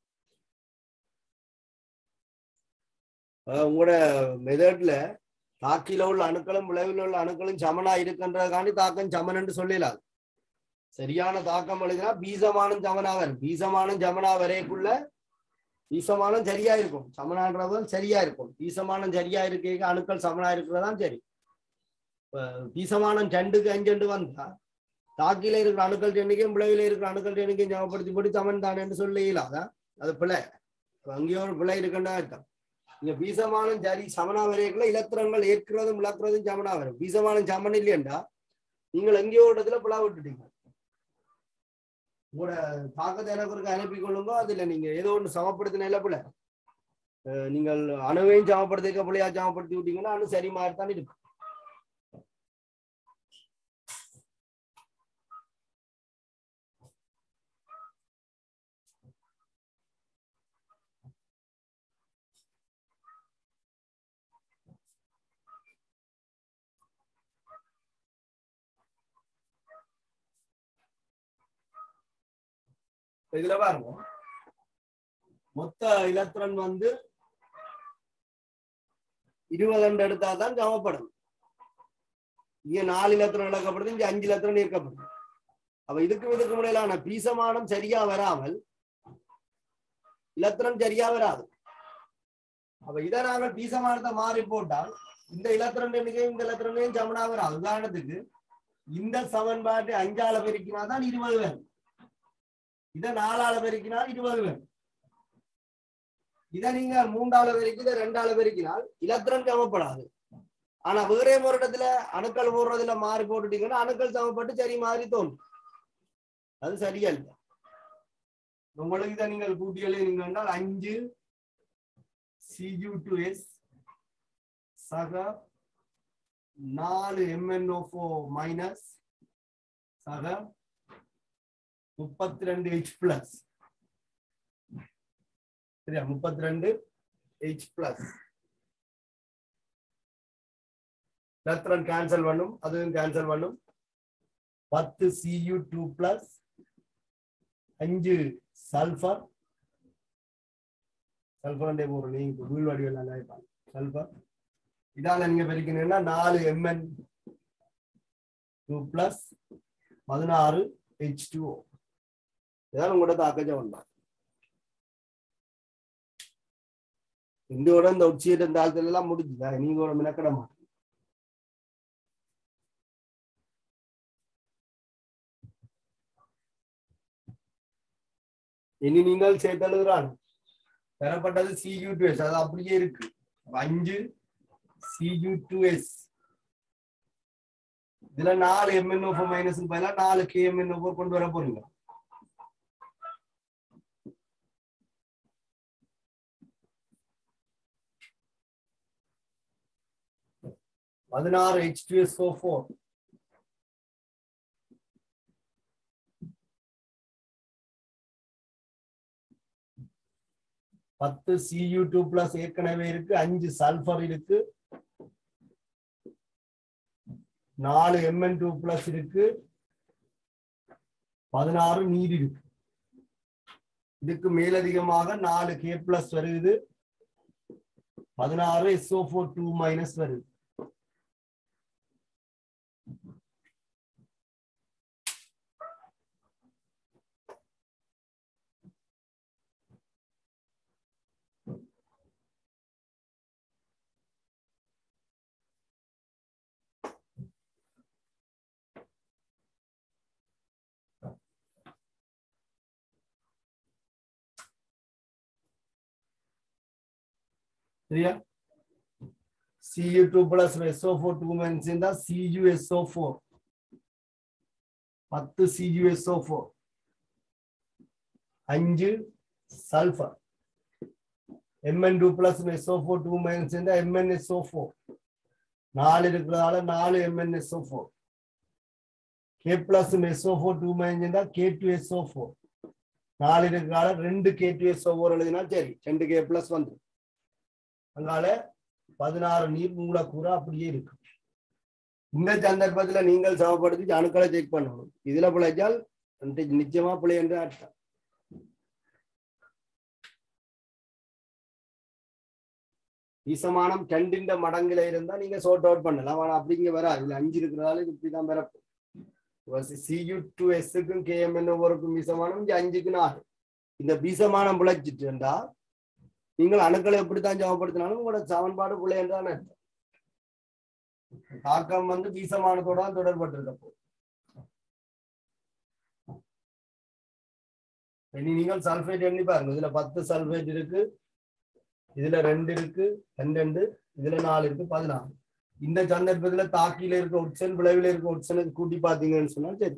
உங்களோட மெதட்ல தாக்கில உள்ள அணுக்களும் விளைவில் உள்ள அணுக்களும் சமனா இருக்குன்றதுக்காண்டி தாக்கம் சமன் என்று சொல்லலாம் சரியான தாக்கம் எழுதினா பீசமானம் சமனா வரும் பீசமானம் சமனா வரைக்குள்ள பீசமானம் சரியா இருக்கும் சமனான்றதும் சரியா இருக்கும் பீசமானம் சரியா இருக்க அணுக்கள் சமனா இருக்கிறதான் சரி பீசமானம் ரெண்டுக்கு அஞ்சு வந்தா தாக்கில இருக்கிற அணுக்கள் எண்ணிக்கையும் விளைவில இருக்கிற அணுக்கள் எண்ணிக்கையும் ஞாபகப்படுத்தி போட்டு சமன் தானே என்று சொல்லலாம் அது பிள்ளை அங்கேயோ ஒரு பிழை இருக்குன்னா அர்த்தம் இங்க பீசமானம் சரி சமனா வரைக்குள்ள இலத்திரங்கள் ஏற்கிறதும் இழக்கிறதும் சமனா வரும் பீசமானம் சமன் இல்லையண்டா நீங்கள் எங்கேயோ ஒரு இடத்துல பிழை விட்டுட்டீங்க உங்களோட தாக்கத்தை எனக்கு அனுப்பி கொள்ளுங்க அதுல நீங்க ஏதோ ஒன்று சமப்படுத்தின பிள்ளை அஹ் நீங்கள் அணுவையும் சமப்படுத்திக்க பிள்ளையா சமப்படுத்தி விட்டீங்கன்னா அணு சரி மாதிரி தான் இருக்கும் இதுல பாருங்க மொத்த இலத்திரன் வந்து இருபது எடுத்தா தான் சமப்படும் இங்க நாலு இலத்திரன் இழக்கப்படுது இங்க அஞ்சு இலத்திரன் இருக்கப்படுது அப்ப இதுக்கும் இதுக்கும் இடையிலான பீசமானம் சரியா வராமல் இலத்திரன் சரியா வராது அப்ப இதை நாங்கள் பீசமானத்தை மாறி போட்டால் இந்த இலத்திரன் எண்ணிக்கையும் இந்த இலத்திரனையும் சமனா வராது உதாரணத்துக்கு இந்த சமன்பாட்டை அஞ்சால பெருக்கினா தான் இருபது வரும் இதை நாலால பெருக்கினால் இருபது வரும் இதை நீங்க மூன்றால பெருக்கி இதை ரெண்டால பெருக்கினால் இலத்திரன் சமப்படாது ஆனா வேறே ஒரு இடத்துல அணுக்கள் போடுறதுல மாறி போட்டுட்டீங்கன்னா அணுக்கள் சமப்பட்டு சரி மாறி தோன்றும் அது சரியா இல்லை உங்களுக்கு இதை நீங்கள் கூட்டி எழுதினீங்க என்றால் அஞ்சு சியூ டு எஸ் சக நாலு எம்என்ஓ மைனஸ் சக முப்பத்தி ரெண்டு ஹெச் பிளஸ் சரியா முப்பத்தி ரெண்டு ஹெச் பிளஸ் எலக்ட்ரான் கேன்சல் பண்ணும் அதுவும் கேன்சல் பண்ணும் பத்து சியூ டூ பிளஸ் அஞ்சு சல்ஃபர் சல்ஃபர் ஒரு நீங்க வீழ் வடிவில் நல்லா இருப்பாங்க சல்ஃபர் இதால நீங்க பெருக்கணும்னா நாலு எம்என் டூ பிளஸ் பதினாறு ஹெச் டூ இதான் உங்களோட தாக்கஜம் உண்டாகும் இந்தியோட இந்த உச்சியிட்ட இந்த ஆழ்த்துல எல்லாம் முடிஞ்சுதா நீங்க ஒரு மினக்கட மாட்டோம் இனி நீங்கள் சேர்த்தெழுதுறான் பெறப்பட்டது சியூ டூ எஸ் அது அப்படியே இருக்கு அஞ்சு சியூ டூ எஸ் இதுல நாலு எம்என்ஓ மைனஸ் பதிலா நாலு கேஎம்என்ஓ கொண்டு வர போறீங்க பதினாறு H two S O four பத்து சியூ டூ பிளஸ் ஏற்கனவே இருக்கு அஞ்சு சல்பர் இருக்கு நாலு எம்என் டூ பிளஸ் இருக்கு பதினாறு நீர் இருக்கு இதுக்கு மேலதிகமாக நாலு கே பிளஸ் வருது பதினாறு எஸ்ஓ ஃபோர் டூ மைனஸ் வருது சரியா C U two plus S O four two minus இருந்தா சியூ எஸ்ஓ ஃபோர் பத்து சியூ எஸ்ஓ ஃபோர் அஞ்சு sulphur M N two plus S O four two minus இருந்தா எம்என்எஸ்ஓ ஃபோர் நாலு இருக்கிறதால நாலு M N S O four K plus S O four two minus இருந்தா கே டூ எஸ்ஓ ஃபோர் நாலு இருக்கிறதால ரெண்டு கே டூ எஸ்ஓ ஃபோர் எழுதினா சரி ரெண்டு கே பிளஸ் வந்துடும் அதனால பதினாறு நீர் மூலக்கூறு அப்படியே இருக்கு இந்த சந்தர்ப்பத்துல நீங்கள் சமப்படுத்தி அணுக்களை செக் பண்ணணும் இதுல பிழைச்சால் நிச்சயமா பிழை என்று அர்த்தம் ஈசமானம் ரெண்டின் மடங்குல இருந்தா நீங்க சோர்ட் அவுட் பண்ணலாம் ஆனா அப்படிங்க வராது இதுல அஞ்சு இருக்கிறதால இது இப்படிதான் பிறப்பு சியூ டூ எஸ்ஸுக்கும் கேஎம்என் ஒவ்வொருக்கும் பீசமானம் இங்க அஞ்சுக்கு நாலு இந்த பீசமானம் பிழைச்சிட்டு இருந்தா நீங்கள் அணுக்களை எப்படித்தான் சமப்படுத்தினாலும் உங்களோட சமன்பாடு பிள்ளை என்றான தாக்கம் வந்து பீசமானத்தோட தான் தொடர்பட்டிருக்கப்போ இனி நீங்கள் சல்ஃபேட் எண்ணி பாருங்க இதுல பத்து சல்ஃபேட் இருக்கு இதுல ரெண்டு இருக்கு பன்னெண்டு இதுல நாலு இருக்கு பதினாறு இந்த சந்தர்ப்பத்துல தாக்கில இருக்க ஒட்சன் விளைவுல இருக்க ஒட்சனுக்கு கூட்டி பாத்தீங்கன்னு சொன்னா சரி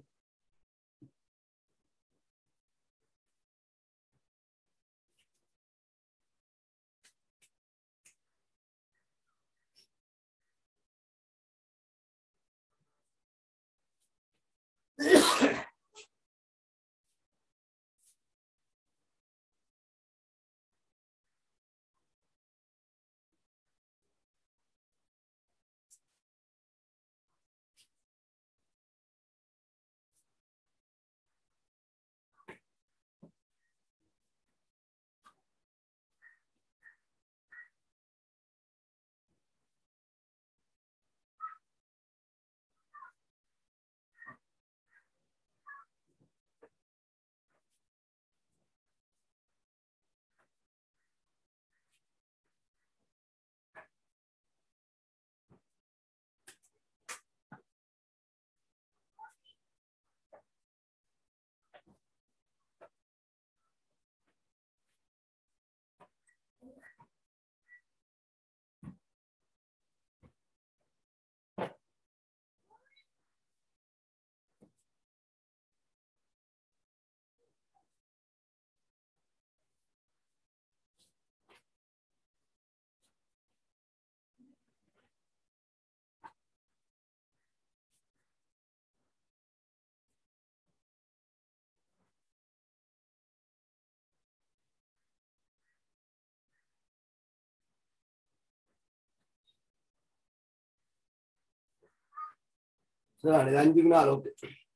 சரி இது அஞ்சுக்கு நாலு ஓகே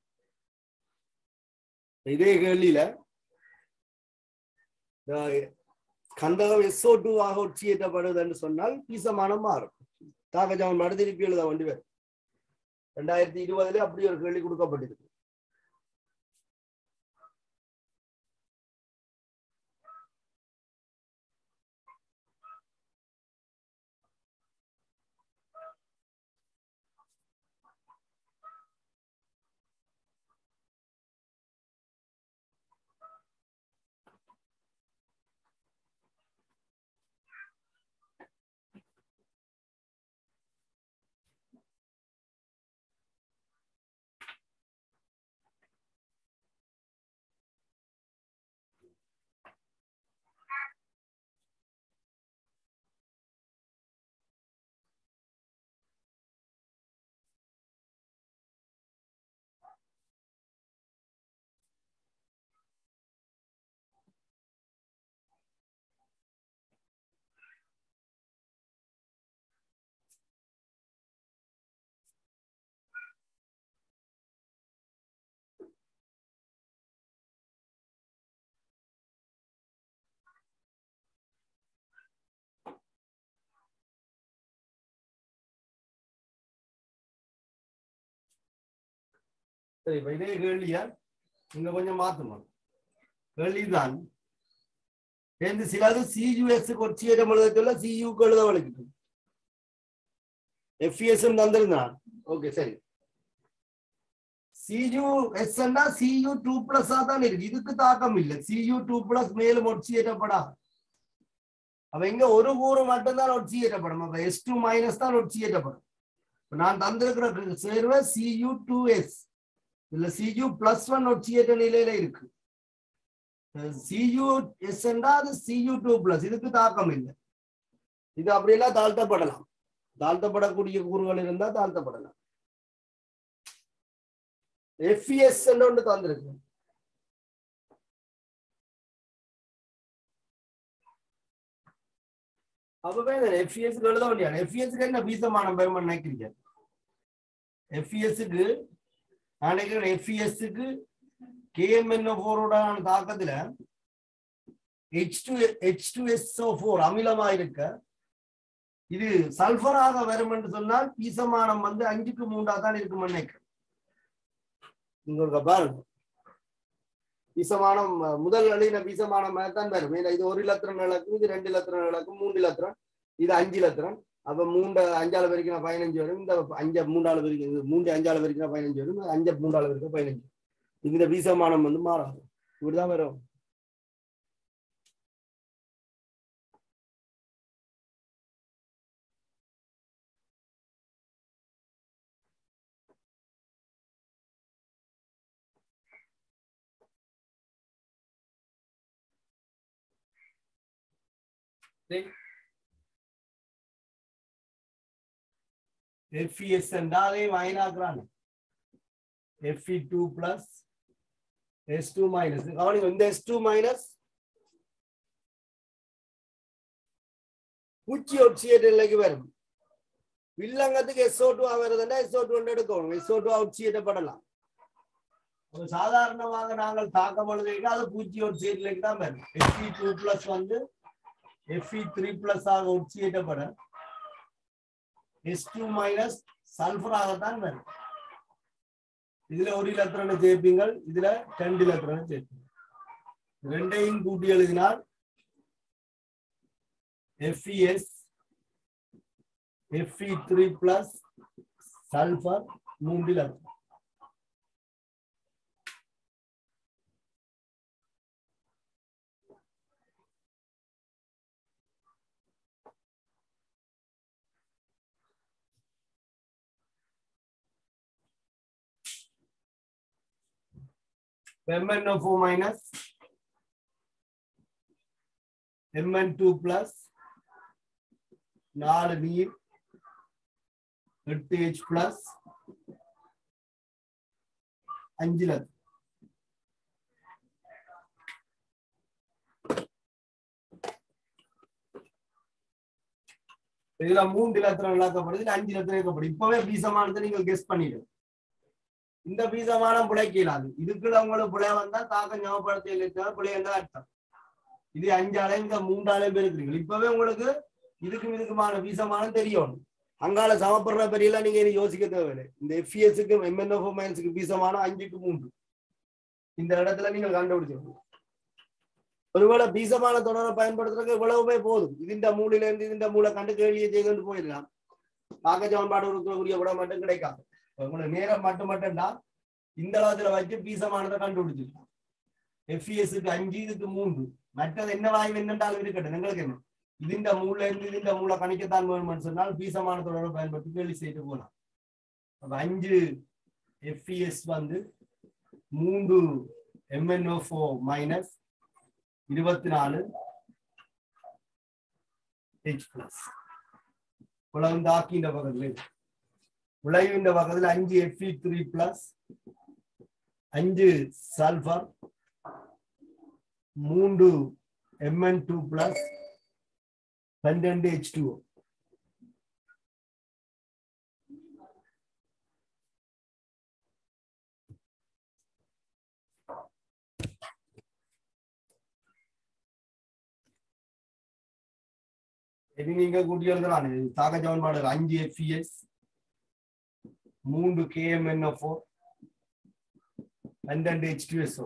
இதே கேள்வியில கந்தகம் எஸ்ஓ டூ ஆக உச்சியேற்றப்படுது என்று சொன்னால் பீசமானம் மாறும் தாக்கஜாமன் மறு திருப்பி எழுத வேண்டி வரும் ரெண்டாயிரத்தி இருபதுல அப்படி ஒரு கேள்வி கொடுக்கப்பட்டிருக்கு சரி இப்ப இதே கேள்வியா நீங்க கொஞ்சம் மாத்தணும் கேள்விதான் சேர்ந்து சிலது சியூஎஸ் கொச்சியிடம் எழுத சொல்ல சியூக்கு எழுத வழக்கிட்டு எஃப்இஎஸ் தந்திருந்தான் ஓகே சரி C U S C U two plus தான் இருக்கு இதுக்கு தாக்கம் இல்லை சியூ டூ பிளஸ் மேலும் ஒட்சியேற்றப்படா அப்ப இங்க ஒரு கூறு மட்டும்தான் ஒட்சியேற்றப்படும் அப்ப எஸ் டூ மைனஸ் தான் ஒட்சியேற்றப்படும் இப்ப நான் தந்திருக்கிற சேர்வை சியூ டூ எஸ் இதுல சியூ பிளஸ் ஒன் ஒட்சியேற்ற நிலையில இருக்கு சியூ எஸ் அது சியூ டூ பிளஸ் இதுக்கு தாக்கம் இல்லை இது அப்படியெல்லாம் தாழ்த்தப்படலாம் தாழ்த்தப்படக்கூடிய கூறுகள் இருந்தா தாழ்த்தப்படலாம் எஃப்இஎஸ் ஒன்று தந்திருக்கு அப்பவே எஃப்இஎஸ்க்கு எழுத வேண்டிய எஃப்இஎஸ்க்கு என்ன பீசமான பயமா நினைக்கிறீங்க எஃப்இஎஸ்க்கு நான் நினைக்கிறேன் எஃப்இஎஸ்க்கு கேஎம்என்ஓ ஃபோரோடான தாக்கத்துல H two H two S O four அமிலமா இருக்க இது சல்பராக வரும் என்று சொன்னால் பீசமானம் வந்து அஞ்சுக்கு மூன்றா தான் இருக்கும் நினைக்கிறேன் உங்களுக்கு பாருங்க பீசமானம் முதல் அழின பீசமானம் தான் வரும் ஏன்னா இது ஒரு இலத்திரன் இலக்கும் இது ரெண்டு இலத்திரன் இலக்கும் மூன்று இலத்திரன் இது அஞ்சு இலத்திரன் அப்ப மூன்று அஞ்சாள் வரைக்கும் பதினஞ்சு வரும் இந்த அஞ்ச மூன்றாள் வரைக்கும் மூன்று அஞ்சாள் வரைக்கும் பதினஞ்சு வரும் அஞ்சு மூன்றாள் வரைக்கும் பதினஞ்சு இந்த பீசமானம் வந்து மாறாது இப்படிதான் வரும் எஃப்இஎஸ் என்றாலே மைனாக்குறாங்க F E two plus S two minus கவனிங்க இந்த எஸ் டூ மைனஸ் பூச்சி ஒட்சியேட் இல்லைக்கு வரும் வில்லங்கத்துக்கு எஸ்ஓ டூ வருதுன்னா எஸ்ஓ டூ எடுக்கணும் எஸ்ஓ டூ ஒட்சியேட்டப்படலாம் ஒரு சாதாரணமாக நாங்கள் தாக்கம் பொழுதுக்கு அது பூச்சி ஒட்சியேட்லைக்கு தான் வரும் எஃப்இ டூ பிளஸ் வந்து எஃப்இ த்ரீ பிளஸ் ஆக ஒட்சியேட்டப்பட எஸ் டூ மைனஸ் சல்ஃபராகத்தான் வரும் இதுல ஒரு இலத்திரனை சேர்ப்பீங்கள் இதுல ரெண்டு இலத்திரனை சேர்ப்பீங்க ரெண்டையும் கூட்டி எழுதினால் FeS Fe3 பிளஸ் சல்பர் மூன்றில் அர்த்தம் MnO4 minus Mn2 plus நாலு நீர் எட்டு ஹெச் பிளஸ் அஞ்சு லட்சம் இதுல மூன்று லத்திரம் விளக்கப்படுது இதுல அஞ்சு லத்திரம் இயக்கப்படும் இப்பவே பீசமானதை நீங்கள் கெஸ் பண்ணிடுங்க இந்த பீசமானம் பிழைக்கலாது இதுக்குள்ள உங்களுக்கு பிழை வந்தா தாக்கம் ஞாபகப்படுத்த பிழை தான் அர்த்தம் இது அஞ்சாலையும் இந்த மூன்றாலையும் இருக்கிறீங்க இப்பவே உங்களுக்கு இதுக்கும் இதுக்குமான வீசமானம் தெரியும் அங்கால சமப்படுற பெரியெல்லாம் நீங்க இனி யோசிக்க தேவையில்லை இந்த எஃப்இஎஸ்க்கு எம்என்எஃப் மைனஸுக்கு வீசமானம் அஞ்சுக்கு மூன்று இந்த இடத்துல நீங்கள் கண்டுபிடிச்சிருக்கணும் ஒருவேளை பீசமான தொடரை பயன்படுத்துறதுக்கு இவ்வளவுமே போதும் இதுண்ட மூலையில இருந்து இதுண்ட மூளை கண்டு கேள்வியை செய்து போயிடலாம் பாக்க சமன்பாடு இருக்கக்கூடிய விட மட்டும் கிடைக்காது உங்களுக்கு நேரம் மட்டும் மட்டும்டா இந்த அளவுல வச்சு பீசமானதை கண்டுபிடிச்சிருக்கலாம் எஃப்இஎஸ்க்கு அஞ்சு இதுக்கு மூன்று மற்றது என்ன வாய்வு என்னென்றாலும் இருக்கட்டும் எங்களுக்கு என்ன ഇതിന്റെ മൂല ഇതിന്റെ മൂല കണിക്കത്താൻ വേണമെന്ന് சொன்னால் பீசமானத்தோட பயன்படுத்தி கேள்வி செய்து போலாம் அப்ப அஞ்சு எஃப்இஎஸ் வந்து மூன்று எம்என்ஓ ஃபோர் மைனஸ் இருபத்தி நாலு ஹெச் பிளஸ் உலகம் தாக்கின்ற பக்கத்துல விளைவின்ற பக்கத்துல அஞ்சு எஃப்இ த்ரீ பிளஸ் அஞ்சு சல்பர் மூன்று எம்என் டூ பிளஸ் பன்னெண்டு ஹெச் டூ இது நீங்க கூட்டி எழுதலாம் தாக சமன்பாடு அஞ்சு எஃப்இஎஸ் மூன்று கேஎம்என்எஃப்ஓ பன்னெண்டு ஹெச் டூ எஸ்ஓ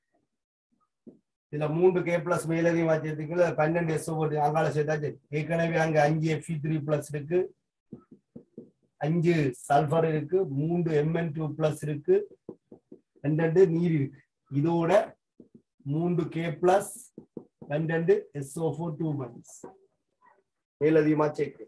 இதுல மூன்று கே பிளஸ் மேலதையும் வச்சிருக்கீங்களா பன்னெண்டு எஸ்ஓ போட்டு அங்கால சேர்த்தாச்சு ஏற்கனவே அங்க அஞ்சு எஃப்இ த்ரீ பிளஸ் இருக்கு அஞ்சு சல்பர் இருக்கு மூன்று எம்என் டூ பிளஸ் இருக்கு பன்னெண்டு நீர் இருக்கு இதோட மூன்று கே பிளஸ் பன்னெண்டு எஸ்ஓ ஃபோர் டூ மைனஸ் மேலதிகமா சேர்க்கு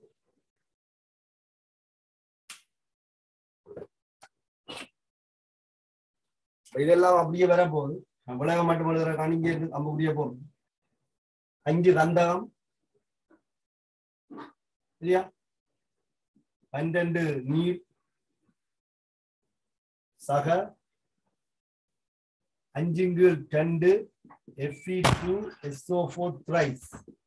இதெல்லாம் அப்படியே வர போகுது உலகம் மட்டும் எழுதுற காணிங்க நம்ம அப்படியே போகும் அஞ்சு கந்தகம் இல்லையா பன்னெண்டு நீர் சக அஞ்சுங்கு ரெண்டு F E two S O four thrice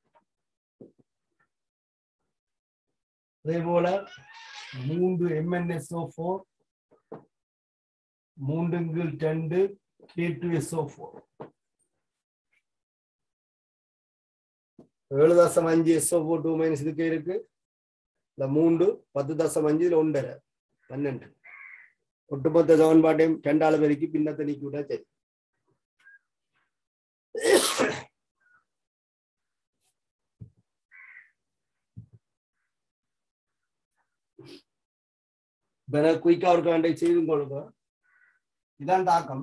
அதே போல மூன்று எம்என்எஸ்ஓ ஃபோர் மூன்றுங்கு ரெண்டு K2SO4 ஏழு தசம் அஞ்சு எஸ்ஓ ஃபோர் டூ மைனஸ் இதுக்கு இருக்கு இந்த மூன்று பத்து தசம் அஞ்சு இதுல ஒன்றரை பன்னெண்டு ஒட்டுமொத்த சமன்பாட்டையும் ரெண்டாள் பெருக்கி பின்னத்தை நீக்கி விட்டா சரி குயிக்கா ஒரு வேண்டிய செய்து கொடுங்க இதான் தாக்கம்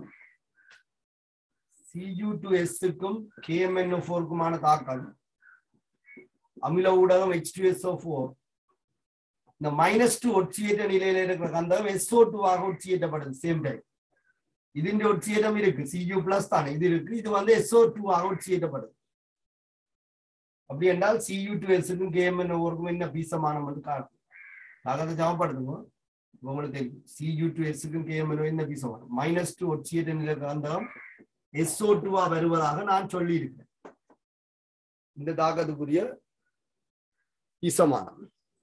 சியூ டு எஸ்க்கும் கேஎம்என்ஓ ஃபோருக்குமான தாக்கம் அமில ஊடகம் ஹெச் டு எஸ்ஓ ஃபோர் இந்த மைனஸ் டூ ஒட்சியேற்ற நிலையில இருக்கிற கந்தகம் எஸ்ஓ டூ ஆக ஒட்சியேற்றப்படுது சேம் டைம் ഇതിന്റെ ഒഡ്സിയേറ്റം ഇருக்கு സിയു പ്ലസ് ആണ് ഇത് இருக்கு இது வந்து எஸ்ஓ டூ ஆக ஒட்சியேற்றப்படுது அப்படி என்றால் சியூ டு எஸ்க்கும் கேஎம்என் ஒவ்வொருக்கும் என்ன பீசமானம் வந்து காட்டும் அதை ஜாமப்படுத்துங்க உங்களுக்கு தெரியும் சியூ டு எஸ்க்கும் கேஎம்என் என்ன பீசமானம் மைனஸ் டூ ஒட்சியேட் நிலை காந்தம் எஸ்ஓ டூவா வருவதாக நான் சொல்லி இருக்கிறேன் இந்த தாக்கத்துக்குரிய பீசமானம்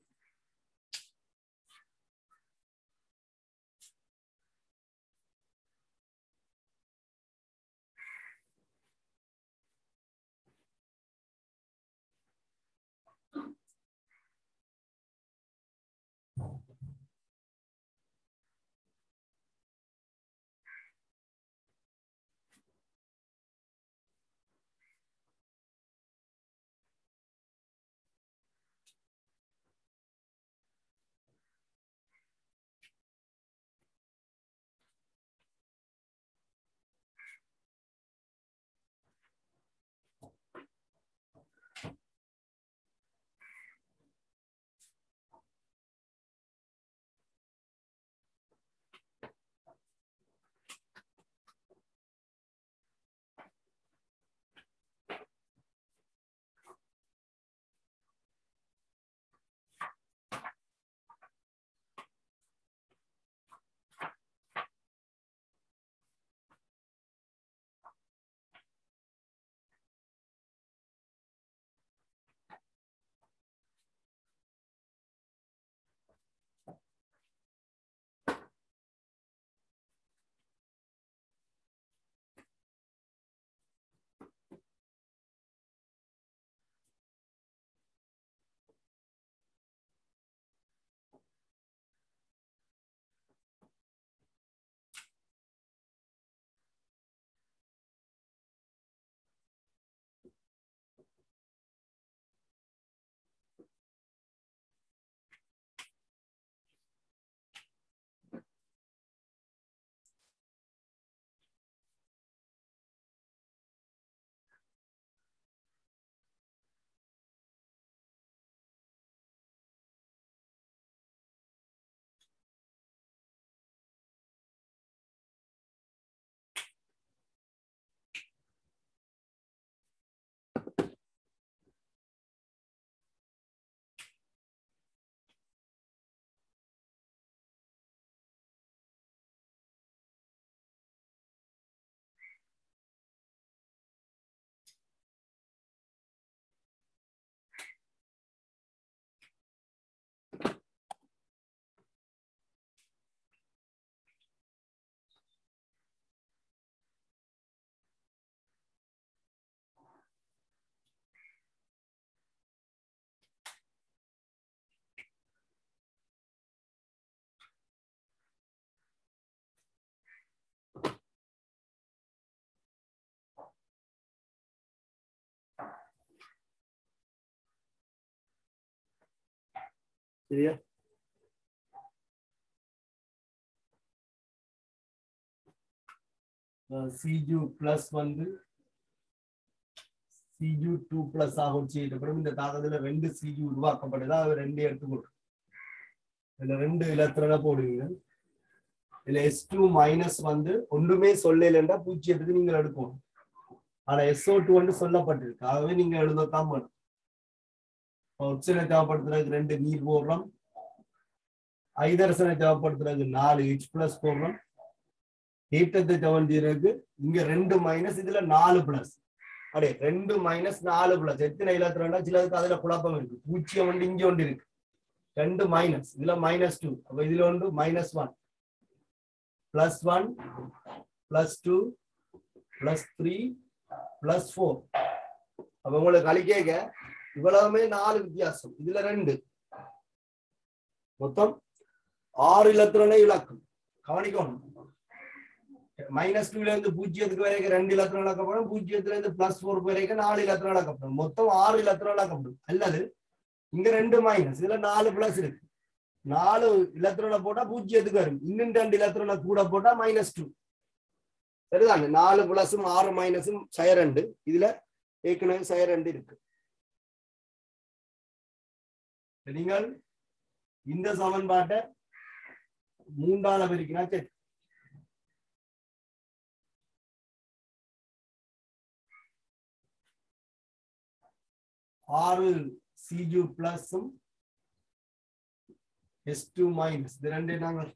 சரியா சிஜு பிளஸ் வந்து சிஜு டூ பிளஸ் ஆகும் செய்யப்படும் இந்த தாக்கத்துல ரெண்டு சிஜு உருவாக்கப்படுது அது ரெண்டு எடுத்துக்கொள்ளும் இதுல ரெண்டு இலத்திரனை போடுவீங்க இதுல எஸ் டூ மைனஸ் வந்து ஒன்றுமே சொல்லலைன்னா பூஜ்ஜியத்துக்கு நீங்க எடுக்கணும் ஆனா எஸ்ஓ டூ வந்து சொல்லப்பட்டிருக்கு ஆகவே நீங்க எழுதத்தான் வேணும் ஒப்சனை தேவைப்படுத்துறதுக்கு ரெண்டு நீர் போடுறோம் ஐதரசனை தேவைப்படுத்துறதுக்கு நாலு ஹெச் பிளஸ் போடுறோம் ஈட்டத்தை தேவைக்கு இங்க ரெண்டு மைனஸ் இதுல நாலு பிளஸ் அடே ரெண்டு மைனஸ் நாலு பிளஸ் எத்தனை இலத்திரம்னா சிலதுக்கு அதுல குழப்பம் இருக்கு பூஜ்ஜியம் ஒன்று இங்க ஒன்று இருக்கு ரெண்டு மைனஸ் இதுல மைனஸ் டூ அப்ப இதுல ஒன்று minus one plus one plus two plus three plus four அப்ப உங்களுக்கு கழிக்க இவ்வளவுமே நாலு வித்தியாசம் இதுல ரெண்டு மொத்தம் ஆறு இலத்திரனை இலக்கம் கவனிக்கணும் மைனஸ் டூல இருந்து பூஜ்ஜியத்துக்கு வரைக்கும் ரெண்டு இலத்திரம் இழக்கப்படும் பூஜ்ஜியத்துல இருந்து பிளஸ் ஃபோர் வரைக்கும் நாலு இலத்திரம் இழக்கப்படும் மொத்தம் ஆறு இலத்திரம் இழக்கப்படும் அல்லது இங்க ரெண்டு மைனஸ் இதுல நாலு பிளஸ் இருக்கு நாலு இலத்திரனை போட்டா பூஜ்ஜியத்துக்கு வரும் இன்னும் ரெண்டு இலத்திரனை கூட போட்டா மைனஸ் டூ சரிதாங்க நாலு பிளஸும் ஆறு மைனஸும் சய ரெண்டு இதுல ஏற்கனவே சய ரெண்டு இருக்கு நீங்கள் இந்த சமன்பாட்டை மூன்றால பிரிக்கினா சரி ஆறு சிஜு பிளஸும் எஸ் டூ மைனஸ் இது ரெண்டு நாங்கள்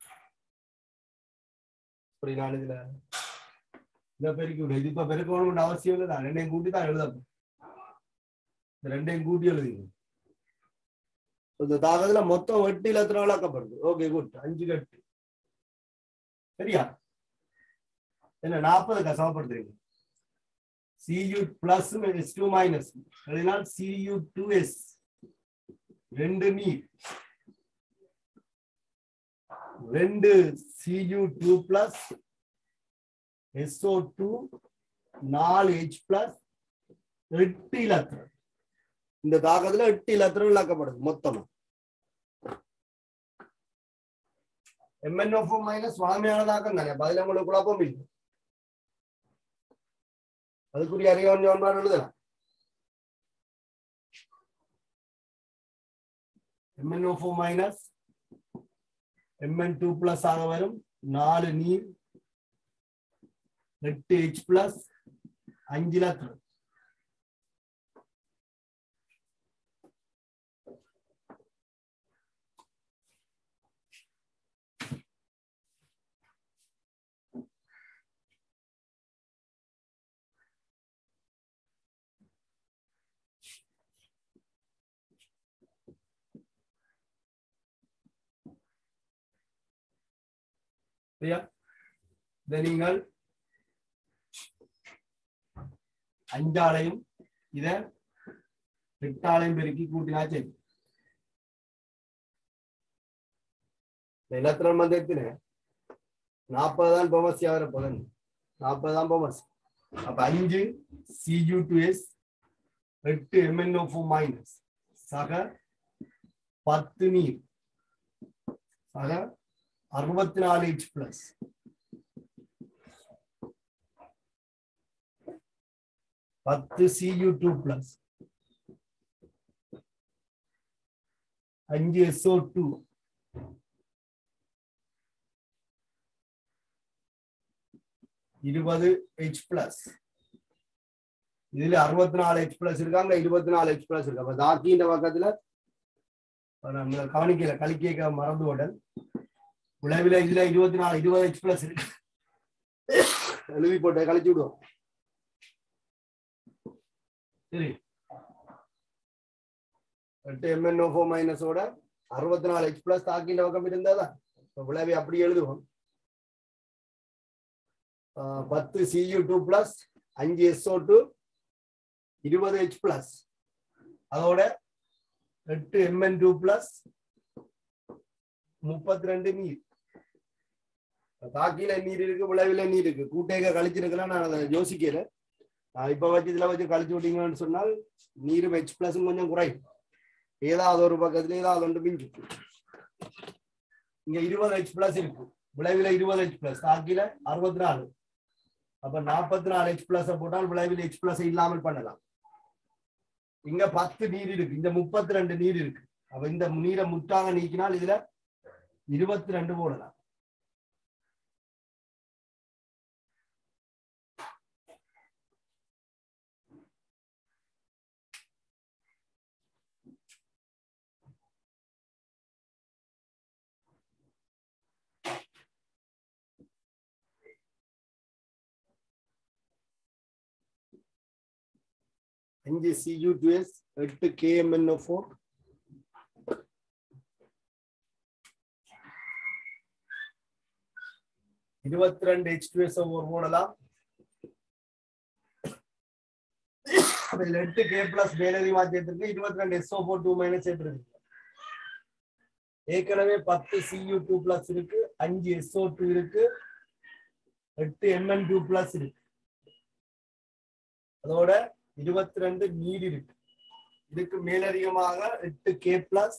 இப்படி நான் இதுல இந்த பெருக்கி விடு இது இப்ப பெருக்கணும்னு அவசியம் இல்லை தான் ரெண்டையும் கூட்டி தான் எழுத இந்த ரெண்டையும் கூட்டி எழுதிங்க இந்த தாகத்துல மொத்தம் எட்டு இலத்திரம் விளக்கப்படுது ஓகே குட் அஞ்சு கட்டு சரியா என்ன நாற்பதுக்கா சமப்படுத்துறீங்க C U plus S two minus எழுதினால் சியூ டூ எஸ் ரெண்டு நீர் ரெண்டு C U two plus S O two நாலு ஹெச் பிளஸ் எட்டு இலத்திரம் இந்த தாக்கத்துல எட்டு இலத்திரம் விளக்கப்படுது மொத்தமா எம்என்ஓ மைனஸ் வளமையான தாக்கம் தானே பதில உங்களுக்கு குழப்பம் இல்லை அதுக்குரிய அறிவன் ஜோன்பாடு எழுதலாம் M N O minus M N two plus ஆக வரும் நாலு நீர் எட்டு ஹெச் பிளஸ் அஞ்சு லத்திரம் சரியா இதை நீங்கள் அஞ்சாலையும் இத எட்டாலையும் பெருக்கி கூட்டினா சரி இலத்திரம் வந்து எத்தனை நாற்பது தான் பொமசி ஆகிற பலன் நாற்பது தான் பொமசி அப்ப அஞ்சு சிஜு டு எஸ் எட்டு எம்என்ஓ மைனஸ் சக பத்து நீர் சக அறுபத்தி நாலு ஹெச் பிளஸ் பத்து சியூ டூ பிளஸ் அஞ்சு எஸ்ஓ டூ இருபது ஹெச் பிளஸ் இதுல அறுபத்தி நாலு ஹெச் பிளஸ் இருக்காங்க இருபத்தி நாலு ஹெச் பிளஸ் இருக்கு அப்ப தாக்கின்ற பக்கத்துல நம்ம கவனிக்கல கலிக்க மறந்து உடல் உழவில இதுல இருபத்தி நாலு இருபது ஹெச் பிளஸ் இருக்கு எழுதி போட்டு கழிச்சு விடுவோம் சரி எட்டு எம்என்ஓ ஃபோ மைனஸோட அறுபத்தி நாலு ஹெச் பிளஸ் தாக்கின்ற பக்கம் இருந்தாதான் விளைவி அப்படி எழுதுவோம் பத்து சியூ டூ பிளஸ் அஞ்சு எஸ்ஓ டூ இருபது ஹெச் பிளஸ் அதோட எட்டு எம்என் டூ பிளஸ் முப்பத்தி ரெண்டு நீர் தாக்கில நீர் இருக்கு விளைவில நீர் இருக்கு கூட்டேக கழிச்சிருக்கலாம் நான் அதை யோசிக்கல இப்ப வச்சு இதுல வச்சு கழிச்சு விட்டீங்கன்னு சொன்னால் நீர் ஹெச் பிளஸ் கொஞ்சம் குறையும் ஏதாவது ஒரு பக்கத்துல ஏதாவது ஒன்று மிஞ்சி இங்க இருபது ஹெச் பிளஸ் இருக்கு விளைவில இருபது ஹெச் பிளஸ் தாக்கில அறுபத்தி நாலு அப்ப நாற்பத்தி நாலு ஹெச் பிளஸ் போட்டால் விளைவில் ஹெச் பிளஸ் இல்லாமல் பண்ணலாம் இங்க பத்து நீர் இருக்கு இந்த முப்பத்தி ரெண்டு நீர் இருக்கு அப்ப இந்த நீரை முட்டாக நீக்கினால் இதுல இருபத்தி ரெண்டு போடலாம் அஞ்சு சியூ டூ எஸ் எட்டு கேஎம்என்ஓ ஃபோர் இருபத்தி ரெண்டு ஹெச் டூ எஸ் ஒரு போடலாம் இதுல எட்டு கே பிளஸ் மேலதி மாத்தியத்திற்கு இருபத்தி ரெண்டு எஸ்ஓ ஃபோர் டூ மைனஸ் இருக்கு ஏற்கனவே பத்து சியூ டூ பிளஸ் இருக்கு அஞ்சு எஸ்ஓ டூ இருக்கு எட்டு எம்என் டூ பிளஸ் இருக்கு அதோட இருபத்தி ரெண்டு நீர் இருக்கு இதுக்கு மேலதிகமாக எட்டு கே பிளஸ்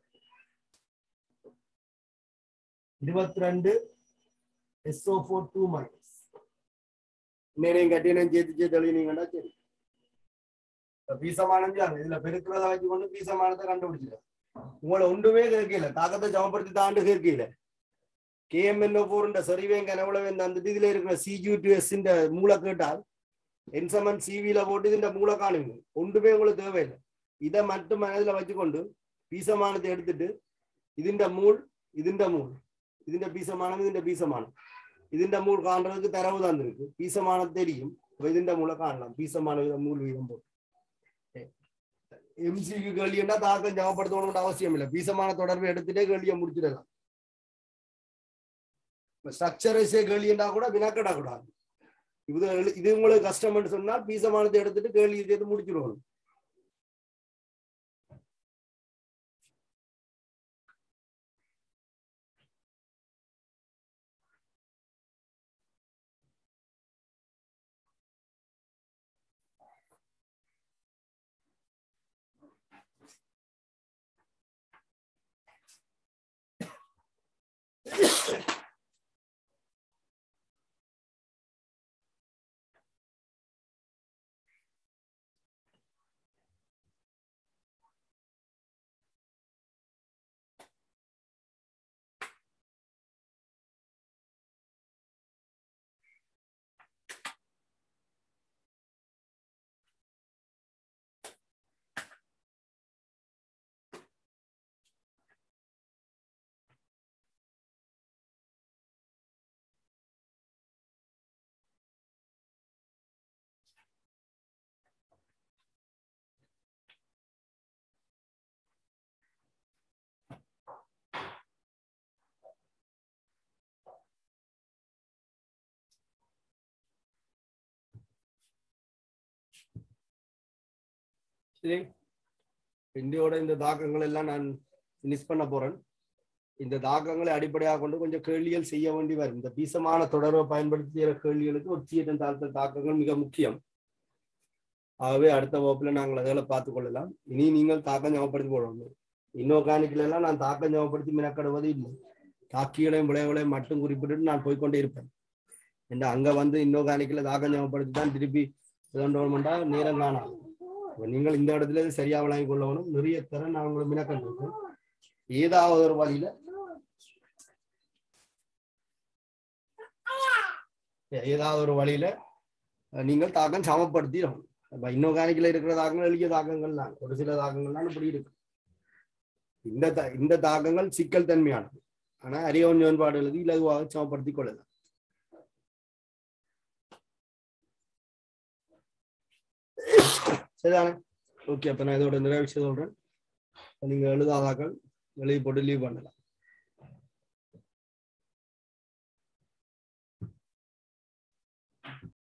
இருபத்தி ரெண்டு எஸ்ஓ ஃபோர் டூ மைனஸ் இன்னும் கட்டினம் சேர்த்து சேர்த்து எழுதினீங்கன்னா சரி பீசமானம் இதுல பெருக்கிறத வச்சு கொண்டு பீசமானத்தை கண்டுபிடிச்சிருக்க உங்களை ஒன்றுமே கேட்கல தாக்கத்தை சமப்படுத்தி தாண்டு கேட்கல கேஎம்என்ஓ போர்ன்ற சரிவேங்க கனவுளவே அந்த இதுல இருக்கிற சிஜி டு எஸ் மூளை கேட்டால் என் சமன் சிவில போட்டு ഇതിന്റെ மூல காணுங்க ஒன்றுமே உங்களுக்கு தேவையில்லை இதை மட்டும் மனதில் வச்சுக்கொண்டு பீசமானத்தை எடுத்துட்டு ഇതിന്റെ மூல் ഇതിന്റെ மூல் ഇതിന്റെ பீசமானம் ഇതിന്റെ பீசமானம் ഇതിന്റെ மூல் காண்றதுக்கு தரவு தந்திருக்கு பீசமானம் தெரியும் அப்ப ഇതിന്റെ மூல காணலாம் பீசமான வித மூல் வீதம் போட்டு எம்சிக்கு கேள்வின்னா தாக்கம் ஜமப்படுத்தணும்னு அவசியம் இல்லை பீசமான தொடர்பை எடுத்துட்டே கேள்வியை முடிச்சிடலாம் ஸ்ட்ரக்சரைஸே கேள்வின்னா கூட வினாக்கடா கூடாது இது எழு- இது உங்களுக்கு கஷ்டம்னு சொன்னால் பீசமானத்தை எடுத்துட்டு கேள்வி சேர்த்து முடிச்சிடுவோம் சரி இந்தியோட இந்த தாக்கங்கள் எல்லாம் நான் மிஸ் பண்ண போறேன் இந்த தாக்கங்களை அடிப்படையாக கொண்டு கொஞ்சம் கேள்விகள் செய்ய வேண்டி வரும் இந்த பீசமான தொடர்பை பயன்படுத்தி செய்யற கேள்விகளுக்கு ஒரு சீட்டம் தாழ்த்த தாக்கங்கள் மிக முக்கியம் ஆகவே அடுத்த வகுப்புல நாங்கள் அதில் பார்த்து கொள்ளலாம் இனி நீங்கள் தாக்கம் ஞாபகப்படுத்தி போடணும் இன்னொர்கானிக்ல எல்லாம் நான் தாக்கம் ஞாபகப்படுத்தி மினக்கடுவது இல்லை தாக்கிகளையும் விளைவுகளையும் மட்டும் குறிப்பிட்டு நான் போய்க்கொண்டே இருப்பேன் என்ன அங்க வந்து இன்னொர்கானிக்ல தாக்கம் ஞாபகப்படுத்தி தான் திருப்பி இதோண்டா நேரம் காணாது அப்ப நீங்கள் இந்த இடத்துல இது சரியா விளங்கி கொள்ளணும் நிறைய திறன் நான் உங்களுக்கு மினக்கண்டிருக்கேன் ஏதாவது ஒரு வழியில ஏதாவது ஒரு வழியில அஹ், நீங்கள் தாக்கம் சமப்படுத்திடணும் அப்ப இன்னொர்கானிக்ல இருக்கிற தாக்கங்கள் எளிய தாக்கங்கள் தான் ஒரு சில தாக்கங்கள் தான் இப்படி இருக்கு இந்த த- இந்த தாக்கங்கள் சிக்கல் தன்மையானது ஆனா அறியவன் மேம்பாடு எழுதி இலகுவாக சமப்படுத்திக் கொள்ளலாம் சரிதானே ஓகே அப்ப நான் இதோட நிறைய விஷயம் சொல்றேன் நீங்க எழுதாதாக்கள் எழுதி போட்டு லீவ் பண்ணலாம்